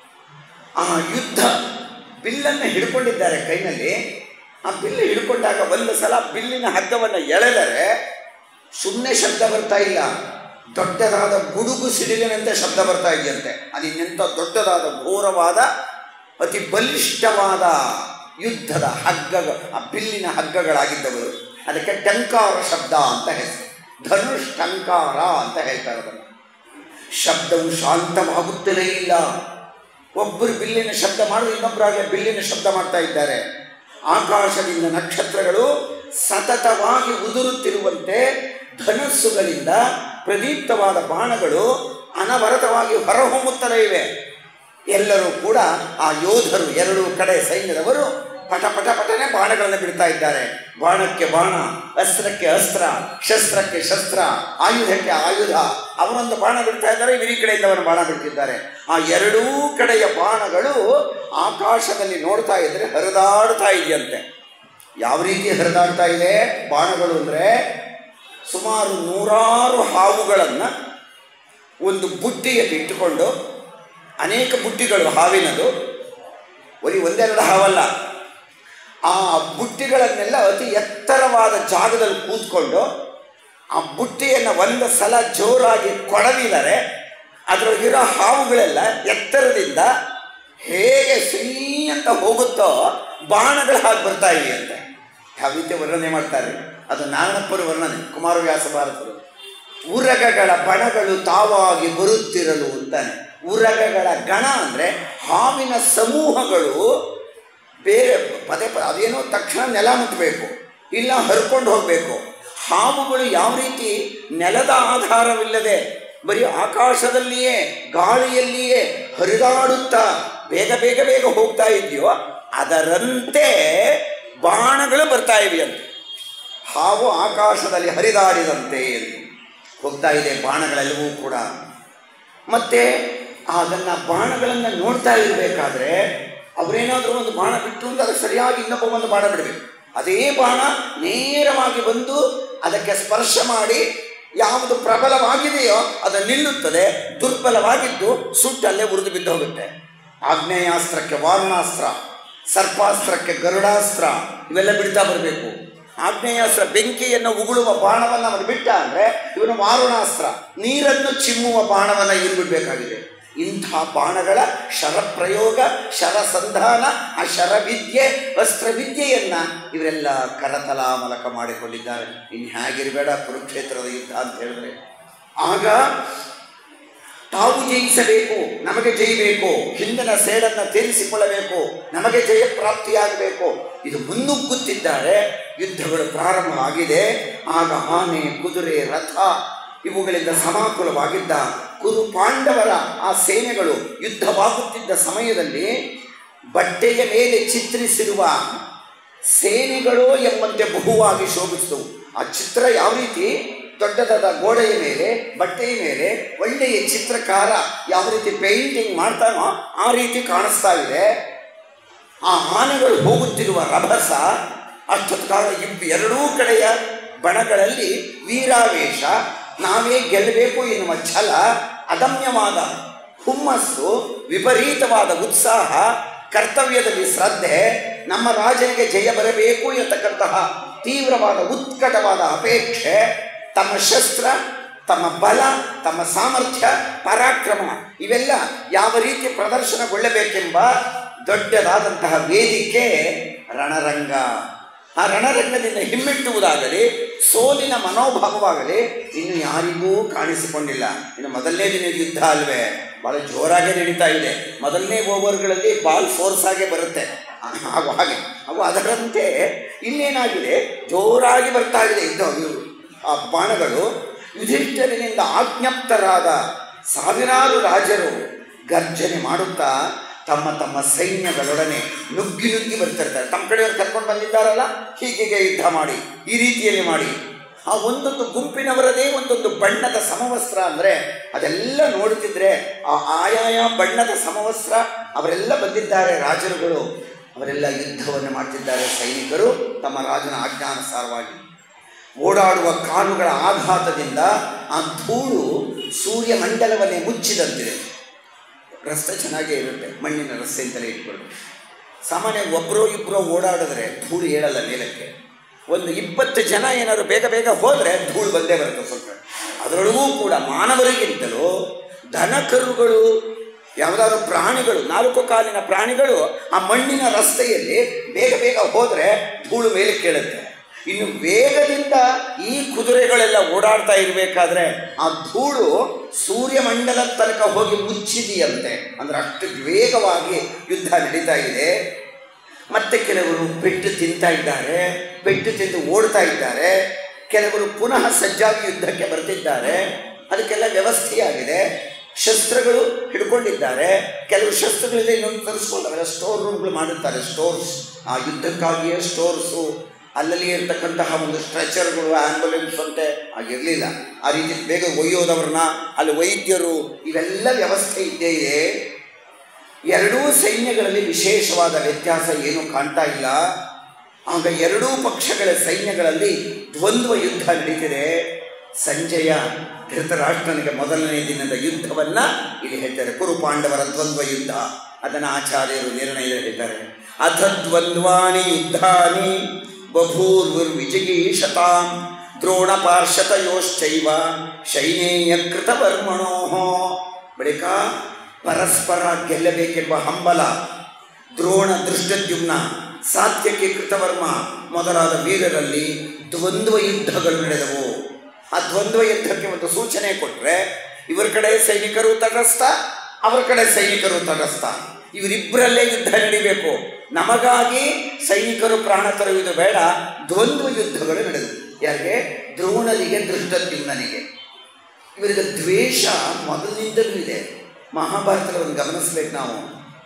ಆ ಯುದ್ಧ ಬಿಲ್ಲನ್ನು ಹಿಡ್ಕೊಂಡಿದ್ದಾರೆ ಕೈನಲ್ಲಿ ಆ ಬಿಲ್ಲು ಹಿಡ್ಕೊಂಡಾಗ ಒಂದು ಸಲ ಬಿಲ್ಲಿನ ಹಗ್ಗವನ್ನು ಎಳೆದರೆ ಸುಮ್ಮನೆ ಶಬ್ದ ಬರ್ತಾ ಇಲ್ಲ ದೊಡ್ಡದಾದ ಗುಡುಗು ಸಿಡಿಲಿನಂತೆ ಶಬ್ದ ಬರ್ತಾ ಇದೆಯಂತೆ ಅದು ಇನ್ನೆಂಥ ದೊಡ್ಡದಾದ ಘೋರವಾದ ಅತಿ ಬಲಿಷ್ಠವಾದ ಯುದ್ಧದ ಹಗ್ಗ ಆ ಬಿಲ್ಲಿನ ಹಗ್ಗಗಳಾಗಿದ್ದವರು ಅದಕ್ಕೆ ಟಂಕಾರ ಶಬ್ದ ಅಂತ ಹೆಸರು ಧನುಷ್ ಟಂಕಾರ ಅಂತ ಹೇಳ್ತಾರೆ ಅದನ್ನು ಶಬ್ದವು ಶಾಂತವಾಗುತ್ತಲೇ ಇಲ್ಲ ಒಬ್ಬರು ಬಿಲ್ಲಿನ ಶಬ್ದ ಮಾಡಿದ್ರೆ ಇನ್ನೊಬ್ಬರಾಗೆ ಬಿಲ್ಲಿನ ಶಬ್ದ ಮಾಡ್ತಾ ಇದ್ದಾರೆ ಆಕಾಶದಿಂದ ನಕ್ಷತ್ರಗಳು ಸತತವಾಗಿ ಉದುರುತ್ತಿರುವಂತೆ ಧನಸ್ಸುಗಳಿಂದ ಪ್ರದೀಪ್ತವಾದ ಬಾಣಗಳು ಅನವರತವಾಗಿ ಹೊರಹೊಮ್ಮುತ್ತಲೇ ಇವೆ ಎಲ್ಲರೂ ಕೂಡ ಆ ಯೋಧರು ಎರಡೂ ಕಡೆ ಸೈನ್ಯದವರು ಪಟ ಪಟ ಪಟನೆ ಬಾಣಗಳನ್ನು ಬಿಡ್ತಾ ಇದ್ದಾರೆ ಬಾಣಕ್ಕೆ ಬಾಣ ಅಸ್ತ್ರಕ್ಕೆ ಅಸ್ತ್ರ ಶಸ್ತ್ರಕ್ಕೆ ಶಸ್ತ್ರ ಆಯುಧಕ್ಕೆ ಆಯುಧ ಅವರೊಂದು ಬಾಣ ಬಿಡ್ತಾ ಇದ್ದಾರೆ ಇವರು ಈ ಕಡೆಯಿಂದ ಅವರು ಬಾಣ ಬಿಡ್ತಿದ್ದಾರೆ ಆ ಎರಡೂ ಕಡೆಯ ಬಾಣಗಳು ಆಕಾಶದಲ್ಲಿ ನೋಡ್ತಾ ಇದ್ರೆ ಹರಿದಾಡ್ತಾ ಇದೆಯಂತೆ ಯಾವ ರೀತಿ ಹರಿದಾಡ್ತಾ ಇದೆ ಬಾಣಗಳು ಅಂದರೆ ಸುಮಾರು ನೂರಾರು ಹಾವುಗಳನ್ನು ಒಂದು ಬುಟ್ಟಿಯಲ್ಲಿ ಇಟ್ಟುಕೊಂಡು ಅನೇಕ ಬುಟ್ಟಿಗಳು ಹಾವಿನದು ಬರೀ ಒಂದೆರಡು ಹಾವಲ್ಲ ಆ ಬುಟ್ಟಿಗಳನ್ನೆಲ್ಲ ಅತಿ ಎತ್ತರವಾದ ಜಾಗದಲ್ಲಿ ಕೂತ್ಕೊಂಡು ಆ ಬುಟ್ಟಿಯನ್ನು ಒಂದು ಸಲ ಜೋರಾಗಿ ಕೊಡವಿದರೆ ಅದರೊಳಗಿರೋ ಹಾವುಗಳೆಲ್ಲ ಎತ್ತರದಿಂದ ಹೇಗೆ ಸಿಹಿ ಅಂತ ಹೋಗುತ್ತೋ ಬಾಣಗಳು ಹಾಗೆ ಬರ್ತಾ ಇವೆಯಂತೆ ಯಾವ ರೀತಿ ವರ್ಣನೆ ಮಾಡ್ತಾರೆ ಅದು ನಾರಣಪ್ಪರ ವರ್ಣನೆ ಕುಮಾರವ್ಯಾಸ ಭಾರತರು ಉರಗಗಳ ಬಣಗಳು ತಾವಾಗಿ ಬರುತ್ತಿರಲು ಅಂತಾನೆ ಉರಗಗಳ ಗಣ ಅಂದರೆ ಹಾವಿನ ಸಮೂಹಗಳು ಬೇರೆ ಪದೇ ಪದೇ ಅದೇನೋ ತಕ್ಷಣ ನೆಲ ಮುಟ್ಟಬೇಕು ಇಲ್ಲ ಹರ್ಕೊಂಡು ಹೋಗಬೇಕು ಹಾವುಗಳು ಯಾವ ರೀತಿ ನೆಲದ ಆಧಾರವಿಲ್ಲದೆ ಬರೀ ಆಕಾಶದಲ್ಲಿಯೇ ಗಾಳಿಯಲ್ಲಿಯೇ ಹರಿದಾಡುತ್ತಾ ಬೇಗ ಬೇಗ ಬೇಗ ಹೋಗ್ತಾ ಇದೆಯೋ ಅದರಂತೆ ಬಾಣಗಳು ಬರ್ತಾ ಇವೆಯಂತೆ ಹಾವು ಆಕಾಶದಲ್ಲಿ ಹರಿದಾಡಿದಂತೆ ಎಂದು ಹೋಗ್ತಾ ಇದೆ ಬಾಣಗಳೆಲ್ಲವೂ ಕೂಡ ಮತ್ತು ಅದನ್ನು ಬಾಣಗಳನ್ನು ನೋಡ್ತಾ ಇರಬೇಕಾದ್ರೆ ಅವರೇನಾದರೂ ಒಂದು ಬಾಣ ಬಿಟ್ಟು ಅಂತ ಅದಕ್ಕೆ ಸರಿಯಾಗಿ ಇನ್ನೊಬ್ಬ ಒಂದು ಬಾಣ ಬಿಡಬೇಕು ಅದೇ ಬಾಣ ನೇರವಾಗಿ ಬಂದು ಅದಕ್ಕೆ ಸ್ಪರ್ಶ ಮಾಡಿ ಯಾವುದು ಪ್ರಬಲವಾಗಿದೆಯೋ ಅದು ನಿಲ್ಲುತ್ತದೆ ದುರ್ಬಲವಾಗಿದ್ದು ಸುಟ್ಟಲ್ಲೇ ಉರಿದು ಬಿದ್ದು ಹೋಗುತ್ತೆ ಆಗ್ನೇಯಾಸ್ತ್ರಕ್ಕೆ ವಾರುಣಾಸ್ತ್ರ ಸರ್ಪಾಸ್ತ್ರಕ್ಕೆ ಗರುಡಾಸ್ತ್ರ ಇವೆಲ್ಲ ಬಿಡ್ತಾ ಬರಬೇಕು ಆಗ್ನೇಯಾಸ್ತ್ರ ಬೆಂಕಿಯನ್ನು ಉಗುಳುವ ಬಾಣವನ್ನು ಅವನು ಬಿಟ್ಟ ಅಂದರೆ ಇವನು ವಾರುಣಾಸ್ತ್ರ ನೀರನ್ನು ಚಿಮ್ಮುವ ಬಾಣವನ್ನು ಇವ್ರು ಬಿಡಬೇಕಾಗಿದೆ ಇಂಥ ಬಾಣಗಳ ಶರಪ್ರಯೋಗ ಶರಸಂಧಾನ ಆ ಶರವಿದ್ಯೆ ಅಸ್ತ್ರವಿದ್ಯೆಯನ್ನು ಇವರೆಲ್ಲ ಕರತಲ ಮೂಲಕ ಮಾಡಿಕೊಂಡಿದ್ದಾರೆ ಇನ್ನು ಹೇಗಿರಬೇಡ ಕುರುಕ್ಷೇತ್ರದ ಯುದ್ಧ ಅಂತ ಹೇಳಿದ್ರೆ ಆಗ ತಾವು ಜಯಿಸಬೇಕು ನಮಗೆ ಜಯಿಬೇಕು ಹಿಂದಿನ ಸೇಡನ್ನು ತೀರಿಸಿಕೊಳ್ಳಬೇಕು ನಮಗೆ ಜಯ ಪ್ರಾಪ್ತಿಯಾಗಬೇಕು ಇದು ಮುನ್ನುಗ್ಗುತ್ತಿದ್ದಾರೆ ಯುದ್ಧಗಳು ಪ್ರಾರಂಭ ಆಗಿದೆ ಆಗ ಆನೆ ಕುದುರೆ ರಥ ಇವುಗಳಿಂದ ಸಮಾಕುಲವಾಗಿದ್ದ ಕುರು ಪಾಂಡವರ ಆ ಸೇನೆಗಳು ಯುದ್ಧವಾಗುತ್ತಿದ್ದ ಸಮಯದಲ್ಲಿ ಬಟ್ಟೆಯ ಮೇಲೆ ಚಿತ್ರಿಸಿರುವ ಸೇನೆಗಳು ಎಂಬಂತೆ ಬಹುವಾಗಿ ಶೋಭಿಸಿದವು ಆ ಚಿತ್ರ ಯಾವ ರೀತಿ ದೊಡ್ಡದಾದ ಗೋಡೆಯ ಮೇಲೆ ಬಟ್ಟೆಯ ಮೇಲೆ ಒಳ್ಳೆಯ ಚಿತ್ರಕಾರ ಯಾವ ರೀತಿ ಪೇಂಟಿಂಗ್ ಮಾಡ್ತಾನೋ ಆ ರೀತಿ ಕಾಣಿಸ್ತಾ ಇದೆ ಆ ಆನೆಗಳು ಹೋಗುತ್ತಿರುವ ರಭಸ ಅಷ್ಟೊತ್ತು ಕಾಲ ಇಬ್ಬ ಎರಡೂ ಕಡೆಯ ಬಣಗಳಲ್ಲಿ ವೀರಾವೇಶ ನಾವೇ ಗೆಲ್ಲಬೇಕು ಎನ್ನುವ ಛಲ ಅದಮ್ಯವಾದ ಹುಮ್ಮಸ್ಸು ವಿಪರೀತವಾದ ಉತ್ಸಾಹ ಕರ್ತವ್ಯದಲ್ಲಿ ಶ್ರದ್ಧೆ ನಮ್ಮ ರಾಜನಿಗೆ ಜಯ ಬರಬೇಕು ಎನ್ನತಕ್ಕಂತಹ ತೀವ್ರವಾದ ಉತ್ಕಟವಾದ ಅಪೇಕ್ಷೆ ತಮ್ಮ ಶಸ್ತ್ರ ತಮ್ಮ ಬಲ ತಮ್ಮ ಸಾಮರ್ಥ್ಯ ಪರಾಕ್ರಮ ಇವೆಲ್ಲ ಯಾವ ರೀತಿ ಪ್ರದರ್ಶನಗೊಳ್ಳಬೇಕೆಂಬ ದೊಡ್ಡದಾದಂತಹ ವೇದಿಕೆ ರಣರಂಗ ಆ ರಣರಂಗದಿಂದ ಹಿಮ್ಮೆಟ್ಟುವುದಾಗಲಿ ಸೋಲಿನ ಮನೋಭಾವವಾಗಲಿ ಇನ್ನು ಯಾರಿಗೂ ಕಾಣಿಸಿಕೊಂಡಿಲ್ಲ ಇನ್ನು ಮೊದಲನೇ ದಿನ ಯುದ್ಧ ಅಲ್ವೇ ಭಾಳ ಜೋರಾಗಿ ನಡೀತಾ ಇದೆ ಮೊದಲನೇ ಓವರ್ಗಳಲ್ಲಿ ಬಾಲ್ ಫೋರ್ಸ್ ಆಗೇ ಬರುತ್ತೆ ಹಾಗೂ ಹಾಗೆ ಹಾಗೂ ಅದರಂತೆ ಇಲ್ಲೇನಾಗಿದೆ ಜೋರಾಗಿ ಬರ್ತಾ ಇದೆ ಯುದ್ಧ ಇವು ಆ ಬಾಣಗಳು ಯುಧಿಷ್ಠರಿನಿಂದ ಆಜ್ಞಪ್ತರಾದ ಸಾವಿರಾರು ರಾಜರು ಗರ್ಜನೆ ಮಾಡುತ್ತಾ ತಮ್ಮ ತಮ್ಮ ಸೈನ್ಯಗಳೊಡನೆ ನುಗ್ಗಿ ನುಗ್ಗಿ ಬರ್ತಿರ್ತಾರೆ ತಮ್ಮ ಕಡೆಯವ್ರು ಕರ್ಕೊಂಡು ಬಂದಿದ್ದಾರಲ್ಲ ಹೀಗೆ ಯುದ್ಧ ಮಾಡಿ ಈ ರೀತಿಯಲ್ಲಿ ಮಾಡಿ ಆ ಒಂದೊಂದು ಗುಂಪಿನವರದೇ ಒಂದೊಂದು ಬಣ್ಣದ ಸಮವಸ್ತ್ರ ಅಂದರೆ ಅದೆಲ್ಲ ನೋಡುತ್ತಿದ್ರೆ ಆ ಆಯಾಯ ಬಣ್ಣದ ಸಮವಸ್ತ್ರ ಅವರೆಲ್ಲ ಬಂದಿದ್ದಾರೆ ರಾಜರುಗಳು ಅವರೆಲ್ಲ ಯುದ್ಧವನ್ನು ಮಾಡ್ತಿದ್ದಾರೆ ಸೈನಿಕರು ತಮ್ಮ ರಾಜನ ಆಜ್ಞಾನುಸಾರವಾಗಿ ಓಡಾಡುವ ಕಾಲುಗಳ ಆಘಾತದಿಂದ ಆ ಧೂಳು ಸೂರ್ಯಮಂಡಲವನ್ನೇ ಮುಚ್ಚಿದಂತಿದೆ ರಸ್ತೆ ಚೆನ್ನಾಗೇ ಇರುತ್ತೆ ಮಣ್ಣಿನ ರಸ್ತೆ ಅಂತಲೇ ಇಟ್ಕೊಂಡು ಸಾಮಾನ್ಯ ಒಬ್ಬರೋ ಇಬ್ಬರೋ ಓಡಾಡಿದ್ರೆ ಧೂಳು ಹೇಳಲ್ಲ ಮೇಲಕ್ಕೆ ಒಂದು ಇಪ್ಪತ್ತು ಜನ ಏನಾದ್ರು ಬೇಗ ಬೇಗ ಹೋದರೆ ಧೂಳು ಬಂದೇ ಬರುತ್ತೆ ಸ್ವಲ್ಪ ಅದರೊಳಗೂ ಕೂಡ ಮಾನವರಿಗಿಂತಲೂ ದನ ಕರುಗಳು ಯಾವುದಾದ್ರು ಪ್ರಾಣಿಗಳು ನಾಲ್ಕು ಕಾಲಿನ ಪ್ರಾಣಿಗಳು ಆ ಮಣ್ಣಿನ ರಸ್ತೆಯಲ್ಲಿ ಬೇಗ ಬೇಗ ಹೋದರೆ ಧೂಳು ಮೇಲೆ ಕೇಳುತ್ತೆ ಇನ್ನು ವೇಗದಿಂದ ಈ ಕುದುರೆಗಳೆಲ್ಲ ಓಡಾಡ್ತಾ ಇರಬೇಕಾದ್ರೆ ಆ ಧೂಳು ಸೂರ್ಯಮಂಡಲದ ತನಕ ಹೋಗಿ ಮುಚ್ಚಿದೆಯಂತೆ ಅಂದರೆ ಅಷ್ಟು ವೇಗವಾಗಿ ಯುದ್ಧ ನಡೀತಾ ಇದೆ ಮತ್ತೆ ಕೆಲವರು ಪೆಟ್ಟು ತಿಂತಾ ಇದ್ದಾರೆ ಪೆಟ್ಟು ತಿಂದು ಓಡ್ತಾ ಇದ್ದಾರೆ ಕೆಲವರು ಪುನಃ ಸಜ್ಜಾಗಿ ಯುದ್ಧಕ್ಕೆ ಬರ್ತಿದ್ದಾರೆ ಅದಕ್ಕೆಲ್ಲ ವ್ಯವಸ್ಥೆಯಾಗಿದೆ ಶಸ್ತ್ರಗಳು ಹಿಡ್ಕೊಂಡಿದ್ದಾರೆ ಕೆಲವು ಶಸ್ತ್ರಗಳಿಂದ ಇನ್ನೊಂದು ತರಿಸ್ಕೊಂಡಾರೆ ಸ್ಟೋರ್ ರೂಮ್ಗಳು ಮಾಡುತ್ತಾರೆ ಸ್ಟೋರ್ಸ್ ಆ ಯುದ್ಧಕ್ಕಾಗಿಯೇ ಸ್ಟೋರ್ಸು ಅಲ್ಲಲ್ಲಿ ಇರ್ತಕ್ಕಂತಹ ಒಂದು ಸ್ಟ್ರೆಚರ್ಗಳು ಆ್ಯಂಬುಲೆನ್ಸ್ ಅಂತೆ ಆಗಿರಲಿಲ್ಲ ಆ ರೀತಿ ಬೇಗ ಒಯ್ಯೋದವ್ರನ್ನ ಅಲ್ಲಿ ವೈದ್ಯರು ಇವೆಲ್ಲ ವ್ಯವಸ್ಥೆ ಇದ್ದೇ ಇದೆ ಎರಡೂ ಸೈನ್ಯಗಳಲ್ಲಿ ವಿಶೇಷವಾದ ವ್ಯತ್ಯಾಸ ಏನು ಕಾಣ್ತಾ ಇಲ್ಲ ಆಗ ಎರಡೂ ಪಕ್ಷಗಳ ಸೈನ್ಯಗಳಲ್ಲಿ ದ್ವಂದ್ವ ಯುದ್ಧ ನಡೀತಿದೆ ಸಂಜಯ ಧೃತರಾಷ್ಟ್ರನಿಗೆ ಮೊದಲನೇ ದಿನದ ಯುದ್ಧವನ್ನ ಇಲ್ಲಿ ಹೇಳ್ತಾರೆ ಕುರು ಪಾಂಡವರ ದ್ವಂದ್ವ ಯುದ್ಧ ಅದನ್ನು ಆಚಾರ್ಯರು ನಿರ್ಣಯ ಹೇಳ್ತಾರೆ ಅಥ ದ್ವಂದ್ವಾನಿ ಯುದ್ಧಾನಿ ಬಭೂರ್ವಿರ್ ವಿಜಯೀಶತಾಂ ದ್ರೋಣ ಪಾರ್ಶತಯೋಶ್ಚೈವ ಶೈನೇಯ ಕೃತವರ್ಮಣೋ ಬಳಿಕ ಪರಸ್ಪರ ಗೆಲ್ಲಬೇಕೆಂಬ ಹಂಬಲ ದ್ರೋಣ ದೃಷ್ಟದ್ಯುಮ್ನ ಸಾತ್ಯಕ್ಕೆ ಕೃತವರ್ಮ ಮೊದಲಾದ ವೀರರಲ್ಲಿ ದ್ವಂದ್ವ ಯುದ್ಧಗಳು ನಡೆದವು ಆ ದ್ವಂದ್ವ ಯುದ್ಧಕ್ಕೆ ಒಂದು ಸೂಚನೆ ಕೊಟ್ಟರೆ ಇವರ ಕಡೆ ಸೈನಿಕರು ತಟಸ್ಥ ಅವರ ಕಡೆ ಸೈನಿಕರು ತಟಸ್ಥ ಇವರಿಬ್ಬರಲ್ಲೇ ಯುದ್ಧ ನಡಿಬೇಕು ನಮಗಾಗಿ ಸೈನಿಕರು ಪ್ರಾಣ ತರುವುದು ಬೇಡ ದ್ವಂದ್ವ ಯುದ್ಧಗಳು ನಡೆದವು ಯಾರಿಗೆ ದ್ರೋಣನಿಗೆ ದೃಷ್ಟದ್ಯುಮ್ನನಿಗೆ ಇವರಿಗೆ ದ್ವೇಷ ಮೊದಲಿನಿಂದಲೂ ಇದೆ ಮಹಾಭಾರತವನ್ನು ಗಮನಿಸ್ಬೇಕು ನಾವು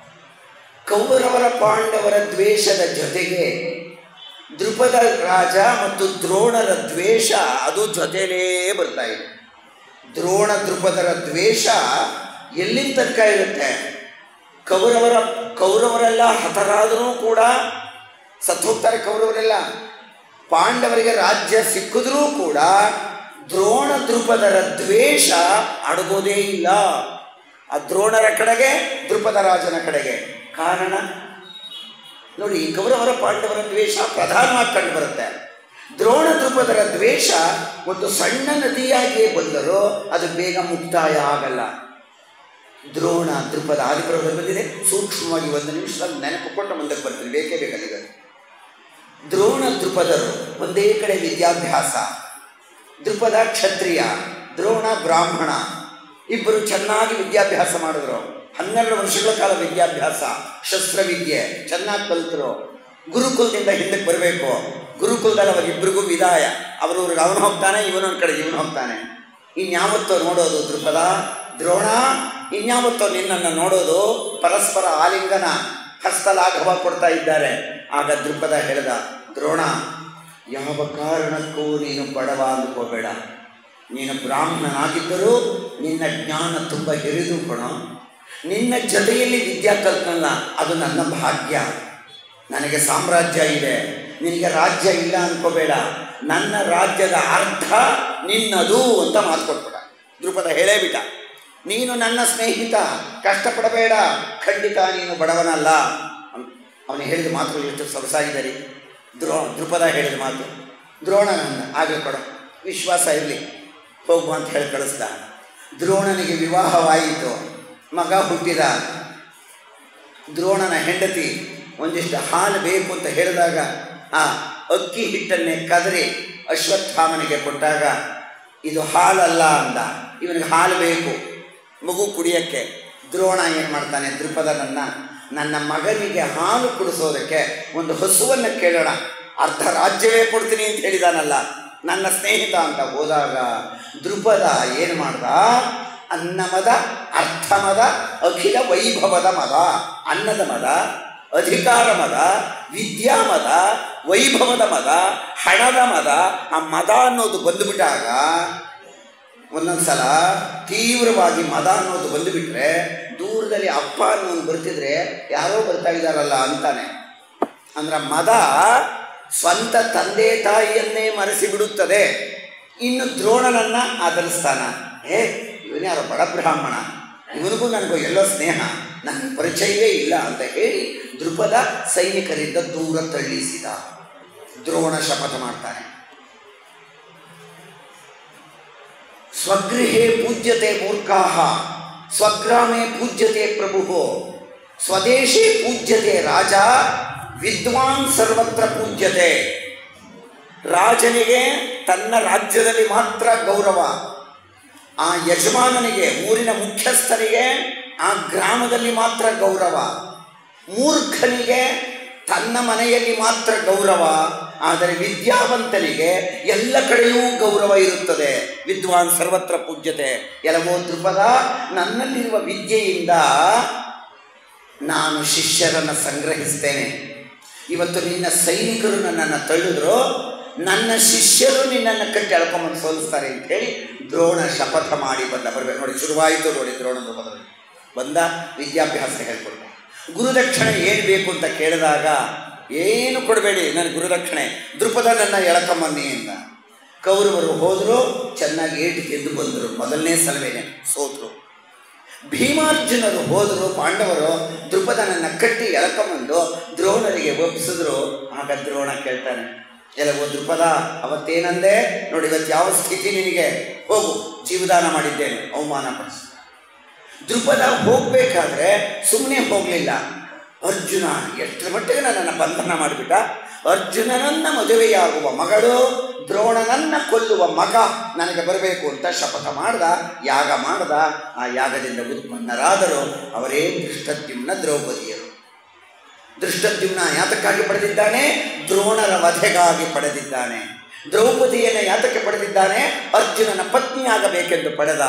ಕೌರವರ ಪಾಂಡವರ ದ್ವೇಷದ ಜೊತೆಗೆ ದೃಪದ ರಾಜ ಮತ್ತು ದ್ರೋಣರ ದ್ವೇಷ ಅದು ಜೊತೆಲೇ ಬರ್ತಾ ಇದೆ ದ್ರೋಣ ದೃಪದರ ದ್ವೇಷ ಎಲ್ಲಿನ ತನಕ ಇರುತ್ತೆ ಕೌರವರ ಕೌರವರೆಲ್ಲ ಹತರಾದರೂ ಕೂಡ ಸತ್ತೋಗ್ತಾರೆ ಕೌರವರೆಲ್ಲ ಪಾಂಡವರಿಗೆ ರಾಜ್ಯ ಸಿಕ್ಕಿದ್ರೂ ಕೂಡ ದ್ರೋಣ ದೃಪದರ ದ್ವೇಷ ಅಡಗೋದೇ ಇಲ್ಲ ಆ ದ್ರೋಣರ ಕಡೆಗೆ ದೃಪದ ರಾಜನ ಕಡೆಗೆ ಕಾರಣ ನೋಡಿ ಕೌರವರ ಪಾಂಡವರ ದ್ವೇಷ ಪ್ರಧಾನವಾಗಿ ಕಂಡು ಬರುತ್ತೆ ದ್ರೋಣ ದೃಪದರ ದ್ವೇಷ ಒಂದು ಸಣ್ಣ ನದಿಯಾಗಿಯೇ ಬಂದರೂ ಅದು ಬೇಗ ಮುಕ್ತಾಯ ಆಗಲ್ಲ ದ್ರೋಣ ದೃಪದ ಆದಿಪರ್ವದಲ್ಲಿ ಬಂದಿದೆ ಸೂಕ್ಷ್ಮವಾಗಿ ಒಂದು ನಿಮಿಷದಲ್ಲಿ ನೆನಪುಕೊಂಡು ಮುಂದಕ್ಕೆ ಬರ್ತೀನಿ ಬೇಕೇ ಬೇಕಲ್ಲಿಗೆ ದ್ರೋಣ ದೃಪದರು ಒಂದೇ ಕಡೆ ವಿದ್ಯಾಭ್ಯಾಸ ದೃಪದ ಕ್ಷತ್ರಿಯ ದ್ರೋಣ ಬ್ರಾಹ್ಮಣ ಇಬ್ಬರು ಚೆನ್ನಾಗಿ ವಿದ್ಯಾಭ್ಯಾಸ ಮಾಡಿದ್ರು ಹನ್ನೆರಡು ವರ್ಷಗಳ ಕಾಲ ವಿದ್ಯಾಭ್ಯಾಸ ಶಸ್ತ್ರವಿದ್ಯೆ ಚೆನ್ನಾಗಿ ಕಲಿತರು ಗುರುಕುಲದಿಂದ ಹಿಂದಕ್ಕೆ ಬರಬೇಕು ಗುರುಕುಲದಲ್ಲಿ ಅವರಿಬ್ಬರಿಗೂ ವಿದಾಯ ಅವರು ಅವನು ಹೋಗ್ತಾನೆ ಇವನೊಂದು ಕಡೆ ಇವನು ಹೋಗ್ತಾನೆ ಇನ್ಯಾವತ್ತೋ ನೋಡೋದು ದೃಪದ ದ್ರೋಣ ಇನ್ಯಾವತ್ತೋ ನಿನ್ನನ್ನು ನೋಡೋದು ಪರಸ್ಪರ ಆಲಿಂಗನ ಹಸ್ತಲಾಘವ ಕೊಡ್ತಾ ಇದ್ದಾರೆ ಆಗ ದೃಪದ ಹೇಳಿದ ದ್ರೋಣ ಯಾವ ಕಾರಣಕ್ಕೂ ನೀನು ಬಡವ ಅಂದ್ಕೋಬೇಡ ನೀನು ಬ್ರಾಹ್ಮಣನಾಗಿದ್ದರೂ ನಿನ್ನ ಜ್ಞಾನ ತುಂಬ ಹಿರಿದು ಕಣ ನಿನ್ನ ಜೊತೆಯಲ್ಲಿ ವಿದ್ಯಾ ಕಲ್ತನಲ್ಲ ಅದು ನನ್ನ ಭಾಗ್ಯ ನನಗೆ ಸಾಮ್ರಾಜ್ಯ ಇದೆ ನಿನಗೆ ರಾಜ್ಯ ಇಲ್ಲ ಅನ್ಕೋಬೇಡ ನನ್ನ ರಾಜ್ಯದ ಅರ್ಧ ನಿನ್ನದು ಅಂತ ಮಾತು ಕೊಟ್ಬಿಡ ದೃಪದ ಹೇಳೇ ಬಿಟ್ಟ ನೀನು ನನ್ನ ಸ್ನೇಹಿತ ಕಷ್ಟಪಡಬೇಡ ಖಂಡಿತ ನೀನು ಬಡವನಲ್ಲ ಅವನು ಹೇಳಿದ ಮಾತುಗಳು ಎಷ್ಟು ಸೊಗಸಾಗಿದೆ ರೀ ದ್ರೋ ದೃಪದ ಹೇಳಿದ ಮಾತು ದ್ರೋಣನನ್ನು ಆಗಲಿ ಕೊಡು ವಿಶ್ವಾಸ ಇರಲಿ ಹೋಗು ಅಂತ ಹೇಳಿ ಕಳಿಸ್ದ ದ್ರೋಣನಿಗೆ ವಿವಾಹವಾಯಿತು ಮಗ ಹುಟ್ಟಿದ ದ್ರೋಣನ ಹೆಂಡತಿ ಒಂದಿಷ್ಟು ಹಾಲು ಬೇಕು ಅಂತ ಹೇಳಿದಾಗ ಆ ಅಕ್ಕಿ ಹಿಟ್ಟನ್ನೇ ಕದರಿ ಅಶ್ವತ್ಥಾಮನಿಗೆ ಕೊಟ್ಟಾಗ ಇದು ಹಾಲಲ್ಲ ಅಂದ ಇವನಿಗೆ ಹಾಲು ಬೇಕು ಮಗು ಕುಡಿಯೋಕ್ಕೆ ದ್ರೋಣ ಏನು ಮಾಡ್ತಾನೆ ದೃಪದನನ್ನು ನನ್ನ ಮಗನಿಗೆ ಹಾಲು ಕುಡಿಸೋದಕ್ಕೆ ಒಂದು ಹಸುವನ್ನು ಕೇಳೋಣ ಅರ್ಧ ರಾಜ್ಯವೇ ಕೊಡ್ತೀನಿ ಅಂತ ಹೇಳಿದಾನಲ್ಲ ನನ್ನ ಸ್ನೇಹಿತ ಅಂತ ಹೋದಾಗ ದೃಪದ ಏನು ಮಾಡ್ದ ಅನ್ನಮದ ಅರ್ಥಮದ ಅಖಿಲ ವೈಭವದ ಮದ ಅನ್ನದ ಮದ ಅಧಿಕಾರ ಮದ ವಿದ್ಯಾಮದ ವೈಭವದ ಮದ ಹಣದ ಮದ ಆ ಮದ ಅನ್ನೋದು ಬಂದುಬಿಟ್ಟಾಗ ಒಂದೊಂದು ಸಲ ತೀವ್ರವಾಗಿ ಮದ ಅನ್ನೋದು ಬಂದುಬಿಟ್ರೆ ದೂರದಲ್ಲಿ ಅಪ್ಪ ಅನ್ನೋದು ಬರ್ತಿದ್ರೆ ಯಾರೋ ಬರ್ತಾ ಇದ್ದಾರಲ್ಲ ಅಂತಾನೆ ಅಂದ್ರೆ ಮದ ಸ್ವಂತ ತಂದೆ ತಾಯಿಯನ್ನೇ ಮರೆಸಿ ಬಿಡುತ್ತದೆ ಇನ್ನು ದ್ರೋಣನನ್ನ ಆಧರಿಸ್ತಾನ ಏ ಇವನ್ಯಾರೋ ಬಡ ಬ್ರಾಹ್ಮಣ ಇವನಿಗೂ ನನಗೂ ಎಲ್ಲೋ ಸ್ನೇಹ ನನ್ನ ಪರಿಚಯವೇ ಇಲ್ಲ ಅಂತ ಹೇಳಿ ದೃಪದ ಸೈನಿಕರಿಂದ ದೂರ ತಳ್ಳಿಸಿದ ದ್ರೋಣ ಶಪಥ ಮಾಡ್ತಾನೆ ಸ್ವಗೃಹೇ ಪೂಜ್ಯತೆ ಮೂರ್ಖಾ ಸ್ವಗ್ರಾಮೇ ಪೂಜ್ಯತೆ ಪ್ರಭು ಸ್ವದೇಶೇ ಪೂಜ್ಯತೆ ರಾಜ ವಿದ್ವಾನ್ ಸರ್ವತ್ರ ಪೂಜ್ಯತೆ ರಾಜನಿಗೆ ತನ್ನ ರಾಜ್ಯದಲ್ಲಿ ಮಾತ್ರ ಗೌರವ ಆ ಯಜಮಾನನಿಗೆ ಊರಿನ ಮುಖ್ಯಸ್ಥನಿಗೆ ಆ ಗ್ರಾಮದಲ್ಲಿ ಮಾತ್ರ ಗೌರವ ಮೂರ್ಖನಿಗೆ ತನ್ನ ಮನೆಯಲ್ಲಿ ಮಾತ್ರ ಗೌರವ ಆದರೆ ವಿದ್ಯಾವಂತನಿಗೆ ಎಲ್ಲ ಕಡೆಯೂ ಗೌರವ ಇರುತ್ತದೆ ವಿದ್ವಾನ್ ಸರ್ವತ್ರ ಪೂಜ್ಯತೆ ಎಲ್ಲವೋ ದೃಪದ ನನ್ನಲ್ಲಿರುವ ವಿದ್ಯೆಯಿಂದ ನಾನು ಶಿಷ್ಯರನ್ನು ಸಂಗ್ರಹಿಸ್ತೇನೆ ಇವತ್ತು ನಿನ್ನ ಸೈನಿಕರು ನನ್ನನ್ನು ತಳ್ಳಿದ್ರು ನನ್ನ ಶಿಷ್ಯರು ನಿನ್ನನ್ನು ಕಟ್ಟಿ ಎಳ್ಕೊಂಬಂದು ಸೋಲಿಸ್ತಾರೆ ಅಂತೇಳಿ ದ್ರೋಣ ಶಪಥ ಮಾಡಿ ಬಂದ ಬರಬೇಕು ನೋಡಿ ಶುರುವಾಯಿತು ನೋಡಿ ದ್ರೋಣ ರೂಪದಲ್ಲಿ ಬಂದ ವಿದ್ಯಾಭ್ಯಾಸ ಹೇಳ್ಕೊಡ್ತ ಗುರುದಕ್ಷಿಣೆ ಏನು ಬೇಕು ಅಂತ ಕೇಳಿದಾಗ ಏನು ಕೊಡಬೇಡಿ ನನ್ನ ಗುರುದಕ್ಷಿಣೆ ದೃಪದ ನನ್ನ ಎಳ್ಕೊಂಬನ್ನಿ ಅಂತ ಕೌರವರು ಹೋದರು ಚೆನ್ನಾಗಿ ಏಟು ತಿಂದು ಬಂದರು ಮೊದಲನೇ ಸಲವೇನೆ ಸೋತರು ಭೀಮಾರ್ಜುನರು ಹೋದರು ಪಾಂಡವರು ದೃಪದನನ್ನು ಕಟ್ಟಿ ಎಳ್ಕೊಂಬಂದು ದ್ರೋಣರಿಗೆ ಒಪ್ಪಿಸಿದ್ರು ಆಗ ದ್ರೋಣ ಕೇಳ್ತಾನೆ ಎಲ್ಲವೋ ದೃಪದ ಅವತ್ತೇನಂದೆ ನೋಡಿ ಇವತ್ತು ಯಾವ ಸ್ಥಿತಿ ನಿನಗೆ ಹೋಗು ಜೀವದಾನ ಮಾಡಿದ್ದೇನೆ ಅವಮಾನ ಪಡಿಸ ದೃಪದ ಹೋಗಬೇಕಾದ್ರೆ ಸುಮ್ಮನೆ ಹೋಗಲಿಲ್ಲ ಅರ್ಜುನ ಎಷ್ಟರ ಮಟ್ಟಿಗೆ ನನ್ನನ್ನು ಬಂಧನ ಮಾಡಿಬಿಟ್ಟ ಅರ್ಜುನನನ್ನ ಮದುವೆಯಾಗುವ ಮಗಳು ದ್ರೋಣನನ್ನ ಕೊಲ್ಲುವ ಮಗ ನನಗೆ ಬರಬೇಕು ಅಂತ ಶಪಥ ಮಾಡ್ದ ಯಾಗ ಮಾಡ್ದ ಆ ಯಾಗದಿಂದ ಉತ್ಪನ್ನರಾದರು ಅವರೇ ದೃಷ್ಟದ್ಯುಮ್ನ ದ್ರೌಪದಿಯರು ದೃಷ್ಟದ್ಯುಮ್ನ ಯಾತಕ್ಕಾಗಿ ಪಡೆದಿದ್ದಾನೆ ದ್ರೋಣರ ವಧೆಗಾಗಿ ಪಡೆದಿದ್ದಾನೆ ದ್ರೌಪದಿಯನ್ನು ಯಾತಕ್ಕೆ ಪಡೆದಿದ್ದಾನೆ ಅರ್ಜುನನ ಪತ್ನಿಯಾಗಬೇಕೆಂದು ಪಡೆದ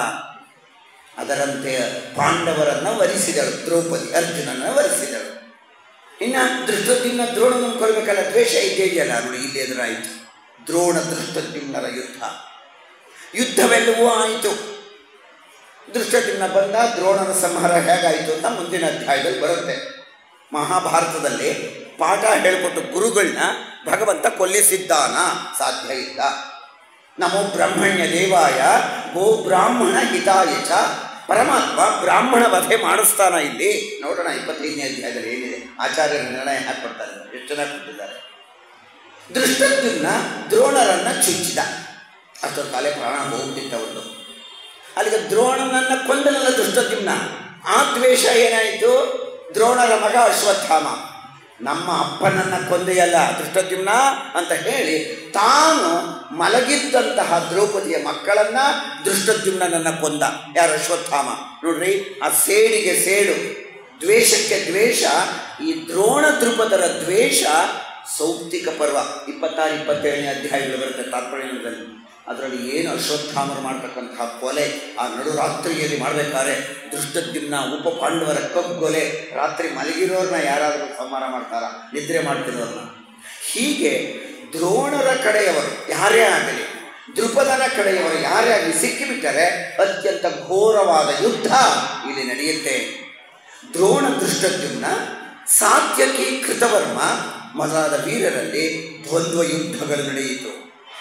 ಅದರಂತೆ ಪಾಂಡವರನ್ನು ವರಿಸಿದಳು ದ್ರೌಪದಿ ಅರ್ಜುನನ ವರಿಸಿದಳು ಇನ್ನು ದೃಷ್ಟದ್ಯುಮ್ನ ದ್ರೋಣನನ್ನು ಕೊಲ್ಲಬೇಕಲ್ಲ ದ್ವೇಷ ಇದ್ದೇ ಇದೆಯಲ್ಲ ನೋಡಿ ಇಲ್ಲಿ ಎದುರಾಯಿತು ದ್ರೋಣ ದೃಷ್ಟದ್ಯುಮ್ನರ ಯುದ್ಧ ಯುದ್ಧವೆಲ್ಲವೂ ಆಯಿತು ದೃಷ್ಟದ್ಯುಮ್ನ ಬಂದ ದ್ರೋಣನ ಸಂಹಾರ ಹೇಗಾಯಿತು ಅಂತ ಮುಂದಿನ ಅಧ್ಯಾಯದಲ್ಲಿ ಬರುತ್ತೆ ಮಹಾಭಾರತದಲ್ಲಿ ಪಾಠ ಹೇಳಿಕೊಟ್ಟು ಗುರುಗಳನ್ನ ಭಗವಂತ ಕೊಲ್ಲಿಸಿದ್ದಾನ ಸಾಧ್ಯ ಇಲ್ಲ ನಮೋ ಬ್ರಹ್ಮಣ್ಯ ದೇವಾಯ ಗೋ ಬ್ರಾಹ್ಮಣ ಹಿತಾಯ ಚ ಪರಮಾತ್ಮ ಬ್ರಾಹ್ಮಣ ವಧೆ ಮಾಡಿಸ್ತಾನ ಇಲ್ಲಿ ನೋಡೋಣ ಇಪ್ಪತ್ತೈದನೇ ಅಧ್ಯಾಯದಲ್ಲಿ ಏನಿದೆ ಆಚಾರ್ಯರ ನಿರ್ಣಯ ಹಾಕ್ಕೊಡ್ತಾರೆ ಎಷ್ಟು ಚೆನ್ನಾಗಿ ಕೊಟ್ಟಿದ್ದಾರೆ ದೃಷ್ಟದ್ಯುಮ್ನ ದ್ರೋಣರನ್ನ ಚುಚ್ಚಿದ ಅಷ್ಟರ ತಲೆ ಪ್ರಾಣ ಹೋಗ್ಬಿಟ್ಟಿತ್ತು ಅವ್ರದ್ದು ಅಲ್ಲಿಗೆ ದ್ರೋಣನನ್ನ ಕೊಂದನಲ್ಲ ದೃಷ್ಟದ್ಯುಮ್ನ ಆ ದ್ವೇಷ ಏನಾಯಿತು ದ್ರೋಣರ ಮಗ ಅಶ್ವತ್ಥಾಮ ನಮ್ಮ ಅಪ್ಪನನ್ನ ಕೊಂದೆಯಲ್ಲ ದೃಷ್ಟದ್ಯುಮ್ನ ಅಂತ ಹೇಳಿ ತಾನು ಮಲಗಿದ್ದಂತಹ ದ್ರೌಪದಿಯ ಮಕ್ಕಳನ್ನ ದೃಷ್ಟದ್ಯುಮ್ನನ್ನ ಕೊಂದ ಯಾರು ಅಶ್ವತ್ಥಾಮ ನೋಡ್ರಿ ಆ ಸೇಡಿಗೆ ಸೇಡು ದ್ವೇಷಕ್ಕೆ ದ್ವೇಷ ಈ ದ್ರೋಣ ದ್ರುಪದರ ದ್ವೇಷ ಸೌಪ್ತಿಕ ಪರ್ವ ಇಪ್ಪತ್ತಾರು ಇಪ್ಪತ್ತೇಳನೇ ಅಧ್ಯಾಯಗಳು ಬರುತ್ತೆ ತಾತ್ಪರ್ಯದಲ್ಲಿ ಅದರಲ್ಲಿ ಏನು ಅಶ್ವತ್ಥಾಮರು ಮಾಡ್ತಕ್ಕಂತಹ ಕೊಲೆ ಆ ನಡುರಾತ್ರಿಯಲ್ಲಿ ಮಾಡಬೇಕಾದ್ರೆ ದೃಷ್ಟದ್ಯುಮ್ನ ಉಪ ಪಾಂಡವರ ಕಗ್ಗೊಲೆ ರಾತ್ರಿ ಮಲಗಿರೋರನ್ನ ಯಾರಾದರೂ ಸಂಹಾರ ಮಾಡ್ತಾರ ನಿದ್ರೆ ಮಾಡ್ತಿರೋರನ್ನ ಹೀಗೆ ದ್ರೋಣರ ಕಡೆಯವರು ಯಾರೇ ಆಗಲಿ ದೃಪದನ ಕಡೆಯವರು ಯಾರೇ ಆಗಲಿ ಸಿಕ್ಕಿಬಿಟ್ಟರೆ ಅತ್ಯಂತ ಘೋರವಾದ ಯುದ್ಧ ಇಲ್ಲಿ ನಡೆಯುತ್ತೆ ದ್ರೋಣ ದೃಷ್ಟದ್ಯುಮ್ನ ಸಾತ್ಯಕಿ ಕೃತವರ್ಮ ಮೊದಲಾದ ವೀರರಲ್ಲಿ ದ್ವಂದ್ವ ಯುದ್ಧಗಳು ನಡೆಯಿತು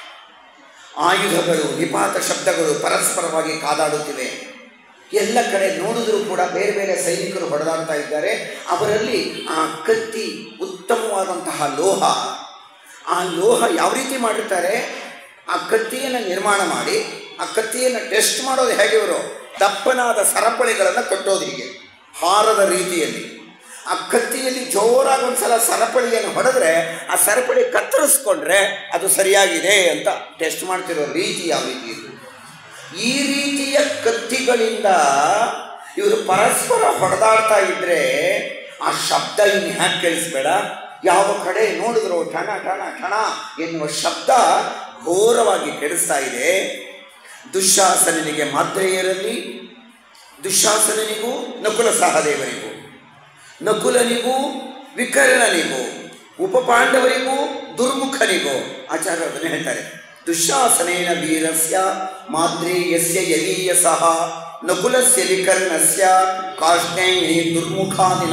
ಆಯುಧಗಳು ನಿಪಾತ ಶಬ್ದಗಳು ಪರಸ್ಪರವಾಗಿ ಕಾದಾಡುತ್ತಿವೆ ಎಲ್ಲ ಕಡೆ ನೋಡಿದರೂ ಕೂಡ ಬೇರೆ ಬೇರೆ ಸೈನಿಕರು ಹೊಡೆದಾಡ್ತಾ ಇದ್ದಾರೆ ಅವರಲ್ಲಿ ಆ ಕತ್ತಿ ಉತ್ತಮವಾದಂತಹ ಲೋಹ ಆ ಲೋಹ ಯಾವ ರೀತಿ ಮಾಡಿರ್ತಾರೆ ಆ ಕತ್ತಿಯನ್ನು ನಿರ್ಮಾಣ ಮಾಡಿ ಆ ಕತ್ತಿಯನ್ನು ಟೆಸ್ಟ್ ಮಾಡೋದು ಹೇಗೆ ಇವರು ದಪ್ಪನಾದ ಸರಪಳಿಗಳನ್ನು ಕಟ್ಟೋದು ಹೀಗೆ ಹಾರದ ರೀತಿಯಲ್ಲಿ ಆ ಕತ್ತಿಯಲ್ಲಿ ಜೋರಾಗಿ ಒಂದ್ಸಲ ಸರಪಳಿಯನ್ನು ಹೊಡೆದ್ರೆ ಆ ಸರಪಳಿ ಕತ್ತರಿಸ್ಕೊಂಡ್ರೆ ಅದು ಸರಿಯಾಗಿದೆ ಅಂತ ಟೆಸ್ಟ್ ಮಾಡ್ತಿರೋ ರೀತಿ ಯಾವ ರೀತಿ ಇದು ಈ ರೀತಿಯ ಕತ್ತಿಗಳಿಂದ ಇವರು ಪರಸ್ಪರ ಹೊಡೆದಾಡ್ತಾ ಇದ್ರೆ ಆ ಶಬ್ದ ಇನ್ನು ಹ್ಯಾಕೆ ಕೇಳಿಸ್ಬೇಡ ಯಾವ ಕಡೆ ನೋಡಿದ್ರು ಠಣ ಠಣ ಠಣ ಎನ್ನುವ ಶಬ್ದ ಘೋರವಾಗಿ ಕೆಡಿಸ್ತಾ ಇದೆ ದುಶ್ಯಾಸನಿಗೆ ಮಾತ್ರೆಯರಲ್ಲಿ ದುಶ್ಯಾಸನಿಗೂ ನಕುಲ ಸಹದೇವರಿಗೂ ನಕುಲನಿಗೂ ವಿಕರ್ಣನಿಗೂ ಉಪಪಾಂಡವರಿಗೂ ದುರ್ಮುಖನಿಗೂ ಆಚಾರ್ಯ ಅದನ್ನು ಹೇಳ್ತಾರೆ ದುಶ್ಯಾಸನೇನ ವೀರಸ್ಯ ಮಾದ್ರೇಯಸ್ಯ ಯಲೀಯ ಸಹ ನಕುಲಸ್ಯ ವಿಕರ್ಣಸ್ಯ ಕಾಷ್ಣೇಯ ದುರ್ಮುಖಾದಿನ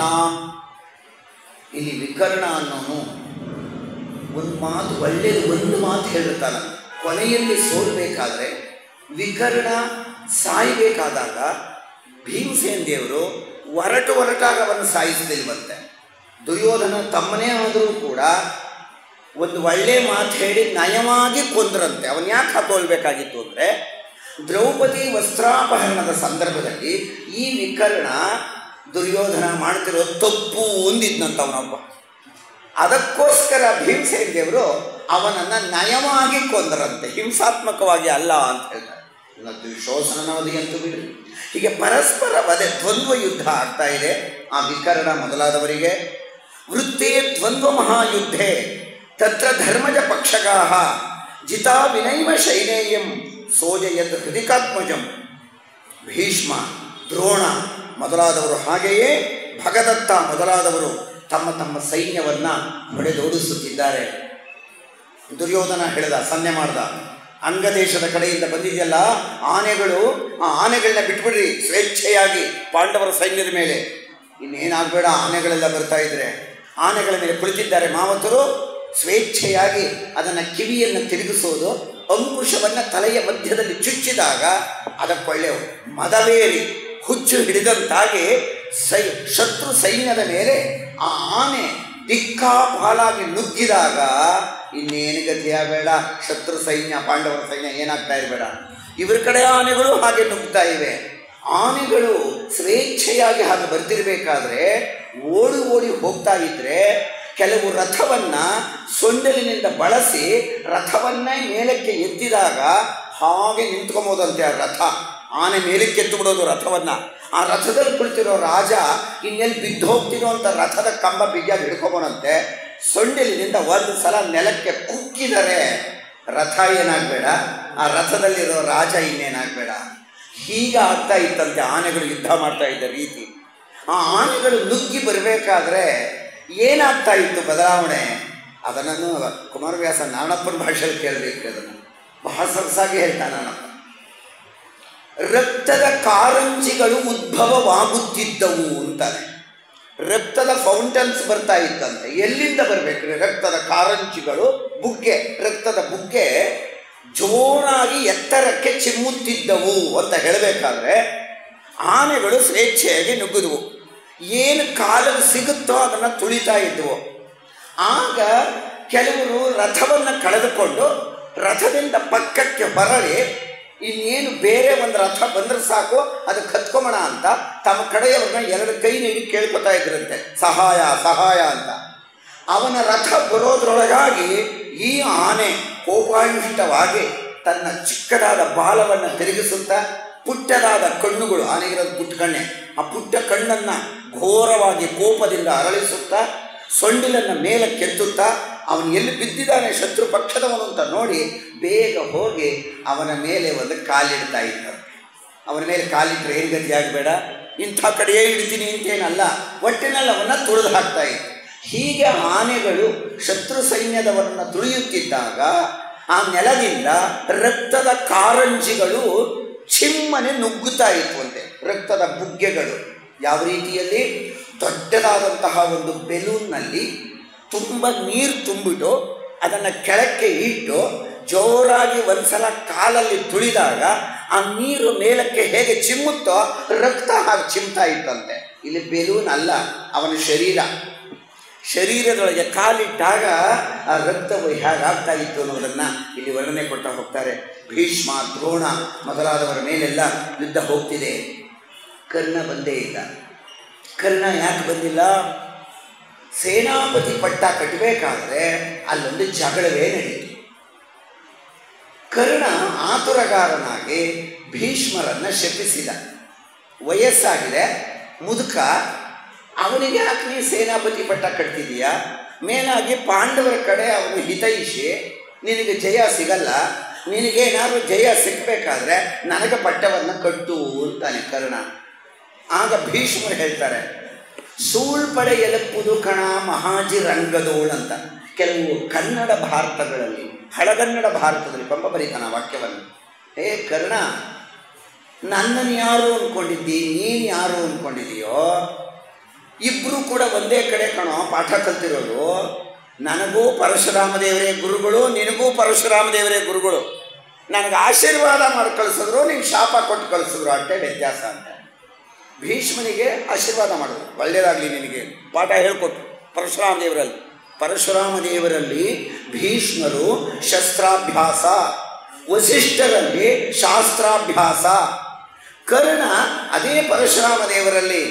ಇಲ್ಲಿ ವಿಕರ್ಣ ಅನ್ನೋನು ಒಂದು ಮಾತು ಒಳ್ಳೆಯದು ಒಂದು ಮಾತು ಹೇಳಿರ್ತಾನ ಕೊನೆಯಲ್ಲಿ ಸೋಲ್ಬೇಕಾದ್ರೆ ವಿಕರ್ಣ ಸಾಯಬೇಕಾದಾಗ ಭೀಮಸೇನ್ ದೇವರು ಒರಟು ಒರಟಾಗಿ ಅವನು ಸಾಯಿಸಲಿಲ್ವಂತೆ ದುರ್ಯೋಧನ ತಮ್ಮನೇ ಆದರೂ ಕೂಡ ಒಂದು ಒಳ್ಳೆ ಮಾತು ಹೇಳಿ ನಯವಾಗಿ ಕೊಂದ್ರಂತೆ ಅವನು ಯಾಕೆ ಹಾಕೊಳ್ಬೇಕಾಗಿತ್ತು ಅಂದರೆ ದ್ರೌಪದಿ ವಸ್ತ್ರಾಪಹರಣದ ಸಂದರ್ಭದಲ್ಲಿ ಈ ವಿಕರ್ಣ ದುರ್ಯೋಧನ ಮಾಡ್ತಿರೋ ತಪ್ಪು ಒಂದಿದ್ನಂತ ಅವನೊಬ್ಬ ಅದಕ್ಕೋಸ್ಕರ ಭೀಮಸೇನ್ ದೇವರು ಅವನನ್ನು ನಯವಾಗಿ ಕೊಂದರಂತೆ ಹಿಂಸಾತ್ಮಕವಾಗಿ ಅಲ್ಲ ಅಂತ ಹೇಳ್ತಾರೆ ಇನ್ನು ದ್ವಿಶೋಸನ ವಧೆ ಅಂತೂ ಬಿಡ್ರಿ ಹೀಗೆ ಪರಸ್ಪರ ವಧೆ ದ್ವಂದ್ವ ಯುದ್ಧ ಆಗ್ತಾ ಇದೆ ಆ ವಿಕರಣ ಮೊದಲಾದವರಿಗೆ ವೃತ್ತೇ ದ್ವಂದ್ವ ಮಹಾಯುದ್ಧೆ ತತ್ರ ಧರ್ಮಜ ಪಕ್ಷಗಾ ಜಿತಾ ವಿನೈವ ಶೈನೇಯಂ ಸೋಜಯದ್ ಹೃದಿಕಾತ್ಮಜಂ ಭೀಷ್ಮ ದ್ರೋಣ ಮೊದಲಾದವರು ಹಾಗೆಯೇ ಭಗದತ್ತ ಮೊದಲಾದವರು ತಮ್ಮ ತಮ್ಮ ಸೈನ್ಯವನ್ನು ಹೊಡೆದೋಡಿಸುತ್ತಿದ್ದಾರೆ ದುರ್ಯೋಧನ ಹೇಳಿದ ಸನ್ನೆ ಮಾಡ್ದ ಅಂಗದೇಶದ ಕಡೆಯಿಂದ ಬಂದಿದೆಯಲ್ಲ ಆನೆಗಳು ಆ ಆನೆಗಳನ್ನ ಬಿಟ್ಬಿಡ್ರಿ ಸ್ವೇಚ್ಛೆಯಾಗಿ ಪಾಂಡವರ ಸೈನ್ಯದ ಮೇಲೆ ಇನ್ನೇನಾಗಬೇಡ ಆನೆಗಳೆಲ್ಲ ಬರ್ತಾ ಇದ್ರೆ ಆನೆಗಳ ಮೇಲೆ ಕುಳಿತಿದ್ದಾರೆ ಮಾವತರು ಸ್ವೇಚ್ಛೆಯಾಗಿ ಅದನ್ನು ಕಿವಿಯನ್ನು ತಿರುಗಿಸೋದು ಅಂಕುಶವನ್ನು ತಲೆಯ ಮಧ್ಯದಲ್ಲಿ ಚುಚ್ಚಿದಾಗ ಅದಕ್ಕೊಳ್ಳೆ ಮದವೇರಿ ಹುಚ್ಚು ಹಿಡಿದಂತಾಗಿ ಸೈ ಶತ್ರು ಸೈನ್ಯದ ಮೇಲೆ ಆ ಆನೆ ದಿಕ್ಕಾಪಾಲಾಗಿ ನುಗ್ಗಿದಾಗ ಇನ್ನೇನು ಗತಿಯಾಗಬೇಡ ಶತ್ರು ಸೈನ್ಯ ಪಾಂಡವರ ಸೈನ್ಯ ಏನಾಗ್ತಾ ಇರಬೇಡ ಇವ್ರ ಕಡೆ ಆನೆಗಳು ಹಾಗೆ ನುಗ್ತಾ ಇವೆ ಆನೆಗಳು ಸ್ವೇಚ್ಛೆಯಾಗಿ ಹಾಗೆ ಬರ್ತಿರ್ಬೇಕಾದ್ರೆ ಓಡಿ ಓಡಿ ಹೋಗ್ತಾ ಇದ್ರೆ ಕೆಲವು ರಥವನ್ನ ಸೊಂಡಲಿನಿಂದ ಬಳಸಿ ರಥವನ್ನೇ ಮೇಲಕ್ಕೆ ಎತ್ತಿದಾಗ ಹಾಗೆ ನಿಂತ್ಕೊಂಬೋದಂತೆ ಆ ರಥ ಆನೆ ಮೇಲಕ್ಕೆ ಎತ್ತು ಬಿಡೋದು ರಥವನ್ನ ಆ ರಥದಲ್ಲಿ ಕುಳಿತಿರೋ ರಾಜ ಇನ್ನೆಲ್ಲಿ ಬಿದ್ದು ಹೋಗ್ತಿರೋ ಅಂತ ರಥದ ಕಂಬ ಬಿಗಿಯಾಗಿ ಹಿಡ್ಕೊಬೋನಂತೆ ಸೊಂಡಿಲಿನಿಂದ ಒಂದು ಸಲ ನೆಲಕ್ಕೆ ಕುಕ್ಕಿದರೆ ರಥ ಏನಾಗಬೇಡ ಆ ರಥದಲ್ಲಿರೋ ರಾಜ ಇನ್ನೇನಾಗಬೇಡ ಹೀಗೆ ಆಗ್ತಾ ಇತ್ತಂತೆ ಆನೆಗಳು ಯುದ್ಧ ಮಾಡ್ತಾ ಇದ್ದ ರೀತಿ ಆ ಆನೆಗಳು ನುಗ್ಗಿ ಬರಬೇಕಾದ್ರೆ ಏನಾಗ್ತಾ ಇತ್ತು ಬದಲಾವಣೆ ಅದನ್ನು ಕುಮಾರವ್ಯಾಸ ನಾಣಪ್ಪನ ಭಾಷೆಯಲ್ಲಿ ಕೇಳಬೇಕು ಅದನ್ನು ಬಹಳ ಸೊಗಸಾಗಿ ಹೇಳ್ತಾನೆ ನಾಣಪ್ಪ ರಕ್ತದ ಕಾರಂಜಿಗಳು ಉದ್ಭವವಾಗುತ್ತಿದ್ದವು ಅಂತಾರೆ ರಕ್ತದ ಫೌಂಟನ್ಸ್ ಬರ್ತಾ ಇತ್ತಂತೆ ಎಲ್ಲಿಂದ ಬರಬೇಕ್ರಿ ರಕ್ತದ ಕಾರಂಜಿಗಳು ಬುಗ್ಗೆ ರಕ್ತದ ಬುಗ್ಗೆ ಜೋರಾಗಿ ಎತ್ತರಕ್ಕೆ ಚಿಮ್ಮುತ್ತಿದ್ದವು ಅಂತ ಹೇಳಬೇಕಾದ್ರೆ ಆನೆಗಳು ಸ್ವೇಚ್ಛೆಯಾಗಿ ನುಗ್ಗಿದ್ವು ಏನು ಕಾಲಲ್ಲಿ ಸಿಗುತ್ತೋ ಅದನ್ನು ತುಳಿತಾ ಇದ್ವು ಆಗ ಕೆಲವರು ರಥವನ್ನು ಕಳೆದುಕೊಂಡು ರಥದಿಂದ ಪಕ್ಕಕ್ಕೆ ಹೊರಳಿ ಇನ್ನೇನು ಬೇರೆ ಒಂದು ರಥ ಬಂದ್ರೆ ಸಾಕು ಅದಕ್ಕೆ ಹತ್ಕೊಂಬೋಣ ಅಂತ ತಮ್ಮ ಕಡೆಯವ್ರನ್ನ ಎರಡು ಕೈ ನೀಡಿ ಕೇಳ್ಕೊತಾ ಇದ್ರಂತೆ ಸಹಾಯ ಸಹಾಯ ಅಂತ ಅವನ ರಥ ಬರೋದ್ರೊಳಗಾಗಿ ಈ ಆನೆ ಕೋಪಾಯುಷ್ಟವಾಗಿ ತನ್ನ ಚಿಕ್ಕದಾದ ಬಾಲವನ್ನು ತಿರುಗಿಸುತ್ತಾ ಪುಟ್ಟದಾದ ಕಣ್ಣುಗಳು ಆನೆಗಿರೋದು ಪುಟ್ಟ ಕಣ್ಣೆ ಆ ಪುಟ್ಟ ಕಣ್ಣನ್ನು ಘೋರವಾಗಿ ಕೋಪದಿಂದ ಅರಳಿಸುತ್ತಾ ಸೊಂಡಿಲನ್ನು ಮೇಲೆ ಕೆತ್ತುತ್ತಾ ಅವನು ಎಲ್ಲಿ ಬಿದ್ದಿದ್ದಾನೆ ಶತ್ರು ಪಕ್ಷದವನು ಅಂತ ನೋಡಿ ಬೇಗ ಹೋಗಿ ಅವನ ಮೇಲೆ ಒಂದು ಕಾಲಿಡ್ತಾ ಇದ್ದರು ಅವನ ಮೇಲೆ ಕಾಲಿಟ್ಟರೆ ಏನು ಗತಿ ಆಗಬೇಡ ಇಂಥ ಕಡೆಯೇ ಇಡ್ತೀನಿ ಅಂತೇನಲ್ಲ ಒಟ್ಟಿನಲ್ಲಿ ಅವನ್ನ ತುಳಿದು ಹಾಕ್ತಾ ಇತ್ತು ಹೀಗೆ ಆನೆಗಳು ಶತ್ರು ಸೈನ್ಯದವರನ್ನು ತುಳಿಯುತ್ತಿದ್ದಾಗ ಆ ನೆಲದಿಂದ ರಕ್ತದ ಕಾರಂಜಿಗಳು ಚಿಮ್ಮನೆ ನುಗ್ಗುತ್ತಾ ಇತ್ತು ಅಂತೆ ರಕ್ತದ ಬುಗ್ಗೆಗಳು ಯಾವ ರೀತಿಯಲ್ಲಿ ದೊಡ್ಡದಾದಂತಹ ಒಂದು ಬೆಲೂನ್ನಲ್ಲಿ ತುಂಬ ನೀರು ತುಂಬಿಟ್ಟು ಅದನ್ನು ಕೆಳಕ್ಕೆ ಇಟ್ಟು ಜೋರಾಗಿ ಒಂದ್ಸಲ ಕಾಲಲ್ಲಿ ತುಳಿದಾಗ ಆ ನೀರು ಮೇಲಕ್ಕೆ ಹೇಗೆ ಚಿಮ್ಮುತ್ತೋ ರಕ್ತ ಹಾಗೆ ಚಿಮ್ತಾ ಇತ್ತಂತೆ ಇಲ್ಲಿ ಬೆಲೂನ್ ಅಲ್ಲ ಅವನ ಶರೀರ ಶರೀರದೊಳಗೆ ಕಾಲಿಟ್ಟಾಗ ಆ ರಕ್ತವು ಹೇಗಾಗ್ತಾ ಇತ್ತು ಅನ್ನೋದನ್ನು ಇಲ್ಲಿ ವರ್ಣನೆ ಕೊಡ್ತಾ ಹೋಗ್ತಾರೆ ಭೀಷ್ಮ ದ್ರೋಣ ಮೊದಲಾದವರ ಮೇಲೆಲ್ಲ ಯುದ್ಧ ಹೋಗ್ತಿದೆ ಕರ್ಣ ಬಂದೇ ಇಲ್ಲ ಕರ್ಣ ಯಾಕೆ ಬಂದಿಲ್ಲ ಸೇನಾಪತಿ ಪಟ್ಟ ಕಟ್ಟಬೇಕಾದ್ರೆ ಅಲ್ಲೊಂದು ಜಗಳವೇ ನಡೀತು ಕರ್ಣ ಆತುರಗಾರನಾಗಿ ಭೀಷ್ಮರನ್ನು ಶಪಿಸಿದ ವಯಸ್ಸಾಗಿದೆ ಮುದುಕ ಅವನಿಗೆ ಯಾಕೆ ನೀ ಸೇನಾಪತಿ ಪಟ್ಟ ಕಟ್ತಿದೀಯಾ ಮೇಲಾಗಿ ಪಾಂಡವರ ಕಡೆ ಅವನು ಹಿತೈಷಿ ನಿನಗೆ ಜಯ ಸಿಗಲ್ಲ ನಿನಗೇನಾದ್ರೂ ಜಯ ಸಿಗಬೇಕಾದ್ರೆ ನನಗೆ ಪಟ್ಟವನ್ನು ಕಟ್ಟು ಅಂತಾನೆ ಕರ್ಣ ಆಗ ಭೀಷ್ಮರು ಹೇಳ್ತಾರೆ ಸೂಳ್ಪಡೆ ಎಲಪ್ಪುದು ಕಣ ಮಹಾಜಿ ರಂಗದೋಳ್ ಅಂತ ಕೆಲವು ಕನ್ನಡ ಭಾರತಗಳಲ್ಲಿ ಹಳಗನ್ನಡ ಭಾರತದಲ್ಲಿ ಪಂಪ ಬರೀತಾನ ವಾಕ್ಯವನ್ನು ಹೇ ಕರ್ಣ ನನ್ನನ್ನು ಯಾರು ಅಂದ್ಕೊಂಡಿದ್ದಿ ನೀನು ಯಾರು ಅಂದ್ಕೊಂಡಿದೀಯೋ ಇಬ್ಬರು ಕೂಡ ಒಂದೇ ಕಡೆ ಕಣೋ ಪಾಠ ಕಲ್ತಿರೋದು ನನಗೂ ಪರಶುರಾಮ ದೇವರೇ ಗುರುಗಳು ನಿನಗೂ ಪರಶುರಾಮ ದೇವರೇ ಗುರುಗಳು ನನಗೆ ಆಶೀರ್ವಾದ ಮಾಡಿ ಕಳಿಸಿದ್ರು ನೀನು ಶಾಪ ಕೊಟ್ಟು ಕಳಿಸಿದ್ರು ಅಷ್ಟೇ ವ್ಯತ್ಯಾಸ ಅಂತ ಭೀಷ್ಮನಿಗೆ ಆಶೀರ್ವಾದ ಮಾಡೋದು ಒಳ್ಳೆಯದಾಗಲಿ ನಿನಗೆ ಪಾಠ ಹೇಳ್ಕೊಟ್ಟು ಪರಶುರಾಮ ದೇವರಲ್ಲಿ ಪರಶುರಾಮ ದೇವರಲ್ಲಿ ಭೀಷ್ಮರು ಶಸ್ತ್ರಾಭ್ಯಾಸ ವಸಿಷ್ಠರಲ್ಲಿ ಶಾಸ್ತ್ರಾಭ್ಯಾಸ ಕರ್ಣ ಅದೇ ಪರಶುರಾಮ ದೇವರಲ್ಲಿ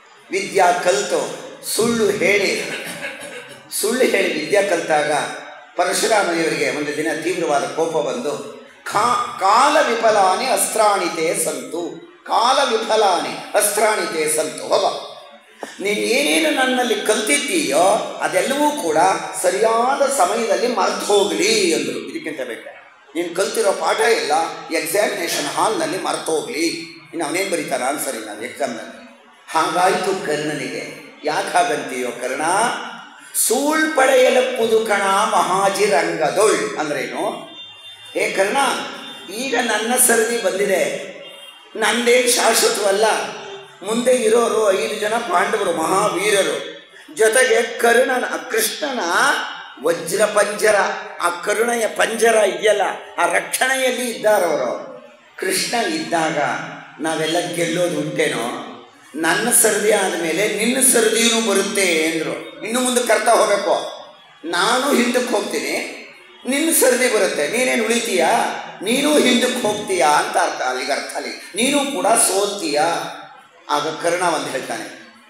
ವಿದ್ಯಾ ಕಲಿತು ಸುಳ್ಳು ಹೇಳಿ ಸುಳ್ಳು ಹೇಳಿ ವಿದ್ಯಾ ಕಲಿತಾಗ ಪರಶುರಾಮದೇವರಿಗೆ ಒಂದು ದಿನ ತೀವ್ರವಾದ ಕೋಪ ಬಂದು ಖಾ ಕಾಲ ವಿಫಲಾನಿ ಅಸ್ತ್ರಾಣಿತೆ ಸಂತು ಕಾಲ ವಿಫಲಾನಿ ಅಸ್ತ್ರಾಣಿತೆ ಸಂತು ಹೋಗ ನೀನು ಏನೇನು ನನ್ನಲ್ಲಿ ಕಲ್ತಿದ್ದೀಯೋ ಅದೆಲ್ಲವೂ ಕೂಡ ಸರಿಯಾದ ಸಮಯದಲ್ಲಿ ಮರೆತು ಹೋಗಲಿ ಅಂದರು ಇದಕ್ಕಿಂತ ಬೇಕು ನೀನು ಕಲ್ತಿರೋ ಪಾಠ ಎಲ್ಲ ಎಕ್ಸಾಮಿನೇಷನ್ ಹಾಲ್ನಲ್ಲಿ ಮರೆತು ಹೋಗಲಿ ಇನ್ನು ಅವನೇನು ಬರೀತಾರ ಆನ್ಸರ್ ಇಲ್ಲ ಎಕ್ಸಾಮ್ನಲ್ಲಿ ಹಾಗಾಯಿತು ಕರ್ಣನಿಗೆ ಯಾಕೆ ಹಾಗಂತೀಯೋ ಕರ್ಣ ಸೂಳ್ ಪಡೆಯಲಪ್ಪುದು ಕಣ ಮಹಾಜಿರಂಗದೊಳ್ ಅಂದ್ರೇನು ಏ ಕರ್ಣ ಈಗ ನನ್ನ ಸರದಿ ಬಂದಿದೆ ನಂದೇನು ಶಾಶ್ವತವಲ್ಲ ಮುಂದೆ ಇರೋರು ಐದು ಜನ ಪಾಂಡವರು ಮಹಾವೀರರು ಜೊತೆಗೆ ಕರ್ಣನ ಕೃಷ್ಣನ ವಜ್ರ ಪಂಜರ ಆ ಕರುಣೆಯ ಪಂಜರ ಇದೆಯಲ್ಲ ಆ ರಕ್ಷಣೆಯಲ್ಲಿ ಇದ್ದಾರವರು ಕೃಷ್ಣ ಇದ್ದಾಗ ನಾವೆಲ್ಲ ಗೆಲ್ಲೋದು ಉಂಟೇನೋ ನನ್ನ ಸರದಿ ಆದಮೇಲೆ ನಿನ್ನ ಸರದಿಯೂ ಬರುತ್ತೆ ಅಂದರು ಇನ್ನು ಮುಂದೆ ಕರ್ತಾ ಹೋಗಬೇಕು ನಾನು ಹಿಂದಕ್ಕೆ ಹೋಗ್ತೀನಿ ನಿನ್ನ ಸರದಿ ಬರುತ್ತೆ ನೀನೇನು ಉಳಿತೀಯಾ ನೀನು ಹಿಂದಕ್ಕೆ ಹೋಗ್ತೀಯಾ ಅಂತ ಅರ್ಥ ಅಲ್ಲಿಗೆ ಅರ್ಥ ಅಲ್ಲಿ ನೀನು ಕೂಡ ಸೋಲ್ತೀಯಾ ಆಗ ಕರ್ಣ ಒಂದು ಹೇಳ್ತಾನೆ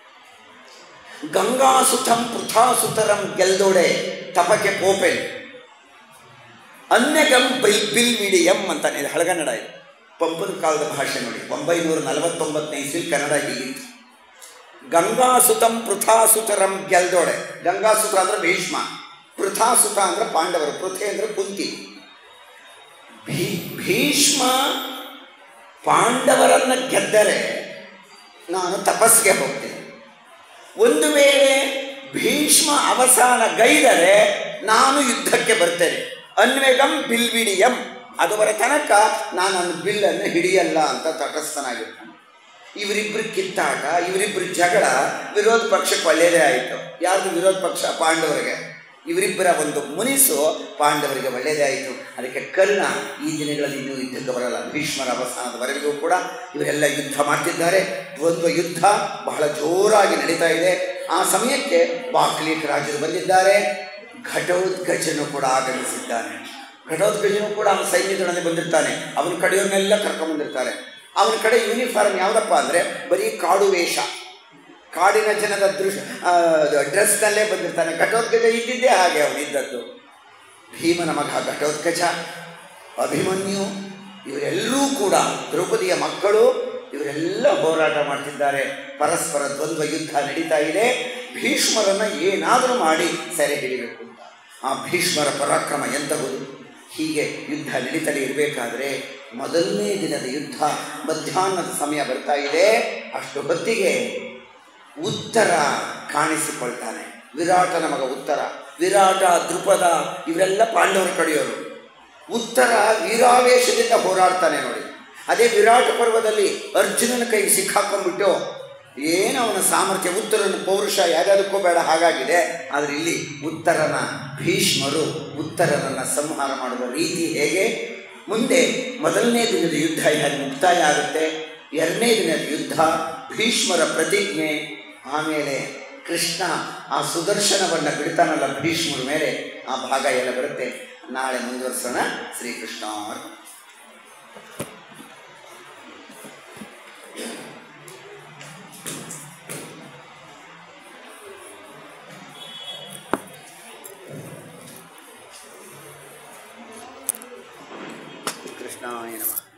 ಗಂಗಾಸುತಂ ಪೃಥಾಸುತರಂ ಗೆಲ್ದೋಡೆ ತಪಕ್ಕೆ ಕೋಪೆಲ್ ಅನ್ಯಗಂ ಬಿಲ್ ಬಿಲ್ ವಿಡಿಯಂ ಅಂತಾನೆ ಇದು ಹಳಗನ್ನಡ ಇದು ಪಂಪನ ಕಾಲದ ಭಾಷೆ ನೋಡಿ ಒಂಬೈನೂರ ನಲವತ್ತೊಂಬತ್ತನೇ ಇಸ್ವಿ ಕನ್ನಡ ಹೀಗಿತ್ತು ಗಂಗಾಸುತಂ ಪೃಥಾಸುತರಂ ಗೆಲ್ದೋಡೆ ಗಂಗಾಸುತ ಅಂದ್ರೆ ಭೀಷ್ಮ ಪೃಥಾಸುತ ಅಂದ್ರೆ ಪಾಂಡವರು ಪೃಥೆ ಅಂದ್ರೆ ಕುಂತಿ ಭೀ ಭೀಷ್ಮ ಪಾಂಡವರನ್ನು ಗೆದ್ದರೆ ನಾನು ತಪಸ್ಸಿಗೆ ಹೋಗ್ತೀನಿ ಒಂದು ವೇಳೆ ಭೀಷ್ಮ ಅವಸಾನ ಗೈದರೆ ನಾನು ಯುದ್ಧಕ್ಕೆ ಬರ್ತೇನೆ ಅನ್ವೇಗಂ ಬಿಲ್ವಿಡಿಯಂ ಅದುವರ ತನಕ ನಾನು ನನ್ನ ಬಿಲ್ಲನ್ನು ಹಿಡಿಯಲ್ಲ ಅಂತ ತಟಸ್ಥನಾಗಿರ್ತಾನೆ ಇವರಿಬ್ಬರು ಕಿತ್ತಾಟ ಇವರಿಬ್ಬರು ಜಗಳ ವಿರೋಧ ಪಕ್ಷಕ್ಕೆ ಒಳ್ಳೆಯದೇ ಆಯಿತು ಯಾರ್ದು ವಿರೋಧ ಪಕ್ಷ ಪಾಂಡವರಿಗೆ ಇವರಿಬ್ಬರ ಒಂದು ಮುನಿಸು ಪಾಂಡವರಿಗೆ ಒಳ್ಳೆಯದೇ ಆಯಿತು ಅದಕ್ಕೆ ಕರ್ಣ ಈ ದಿನಗಳಲ್ಲಿ ಇನ್ನೂ ಯುದ್ಧಕ್ಕೆ ಬರಲ್ಲ ಭೀಷ್ಮರ ಅವಸಾನದವರೆಗೂ ಕೂಡ ಇವರೆಲ್ಲ ಯುದ್ಧ ಮಾಡ್ತಿದ್ದಾರೆ ದ್ವಂದ್ವ ಯುದ್ಧ ಬಹಳ ಜೋರಾಗಿ ನಡೀತಾ ಇದೆ ಆ ಸಮಯಕ್ಕೆ ಬಾಕ್ಲೀಟ್ ರಾಜರು ಬಂದಿದ್ದಾರೆ ಘಟೋತ್ಕಚನು ಕೂಡ ಆಗಮಿಸಿದ್ದಾನೆ ಘಟೋತ್ಕಚನು ಕೂಡ ಅವನ ಸೈನ್ಯದೊಡನೆ ಬಂದಿರ್ತಾನೆ ಅವನ ಕಡೆಯವನ್ನೆಲ್ಲ ಕರ್ಕೊಂಡ್ಬಂದಿರ್ತಾರೆ ಅವನ ಕಡೆ ಯೂನಿಫಾರ್ಮ್ ಯಾವುದಪ್ಪ ಅಂದರೆ ಬರೀ ಕಾಡು ವೇಷ ಕಾಡಿನ ಜನದ ದೃಶ್ ಡ್ರೆಸ್ನಲ್ಲೇ ಬಂದಿರ್ತಾನೆ ಘಟೋತ್ಕಚ ಇದ್ದಿದ್ದೇ ಹಾಗೆ ಅವನಿದ್ದದ್ದು ಭೀಮನ ಮಗ ಘಟೋತ್ಕಚ ಅಭಿಮನ್ಯು ಇವರೆಲ್ಲರೂ ಕೂಡ ದ್ರೌಪದಿಯ ಮಕ್ಕಳು ಇವರೆಲ್ಲ ಹೋರಾಟ ಮಾಡ್ತಿದ್ದಾರೆ ಪರಸ್ಪರ ದ್ವಂದ್ವ ಯುದ್ಧ ನಡೀತಾ ಇದೆ ಭೀಷ್ಮರನ್ನು ಏನಾದರೂ ಮಾಡಿ ಸೆರೆ ಹಿಡಿಬೇಕು ಅಂತ ಆ ಭೀಷ್ಮರ ಪರಾಕ್ರಮ ಎಂತಹುದು ಹೀಗೆ ಯುದ್ಧ ನಡೀತಲೇ ಇರಬೇಕಾದ್ರೆ ಮೊದಲನೇ ದಿನದ ಯುದ್ಧ ಮಧ್ಯಾಹ್ನದ ಸಮಯ ಬರ್ತಾ ಇದೆ ಅಷ್ಟು ಹೊತ್ತಿಗೆ ಉತ್ತರ ಕಾಣಿಸಿಕೊಳ್ತಾನೆ ವಿರಾಟನ ಮಗ ಉತ್ತರ ವಿರಾಟ ದೃಪದ ಇವರೆಲ್ಲ ಪಾಂಡವರ ಕಡೆಯೋರು ಉತ್ತರ ವೀರಾವೇಶದಿಂದ ಹೋರಾಡ್ತಾನೆ ನೋಡಿ ಅದೇ ವಿರಾಟ ಪರ್ವದಲ್ಲಿ ಅರ್ಜುನನ ಕೈ ಸಿಕ್ಕಾಕೊಂಡ್ಬಿಟ್ಟು ಏನು ಅವನ ಸಾಮರ್ಥ್ಯ ಉತ್ತರನ ಪೌರುಷ ಯಾವ್ಯಾವುದಕ್ಕೂ ಬೇಡ ಹಾಗಾಗಿದೆ ಆದರೆ ಇಲ್ಲಿ ಉತ್ತರನ ಭೀಷ್ಮರು ಉತ್ತರನನ್ನು ಸಂಹಾರ ಮಾಡುವ ರೀತಿ ಹೇಗೆ ಮುಂದೆ ಮೊದಲನೇ ದಿನದ ಯುದ್ಧ ಹೇಗೆ ಮುಕ್ತಾಯ ಆಗುತ್ತೆ ಎರಡನೇ ದಿನದ ಯುದ್ಧ ಭೀಷ್ಮರ ಪ್ರತಿಜ್ಞೆ ಆಮೇಲೆ ಕೃಷ್ಣ ಆ ಸುದರ್ಶನವನ್ನು ಬಿಡ್ತಾನಲ್ಲ ಭೀಷ್ಮರ ಮೇಲೆ ಆ ಭಾಗ ಎಲ್ಲ ಬರುತ್ತೆ ನಾಳೆ ಮುಂದುವರ್ಸೋಣ ಶ್ರೀಕೃಷ್ಣ ಅರ್ಪಣ. ಕೃಷ್ಣಾಯ ನಮಃ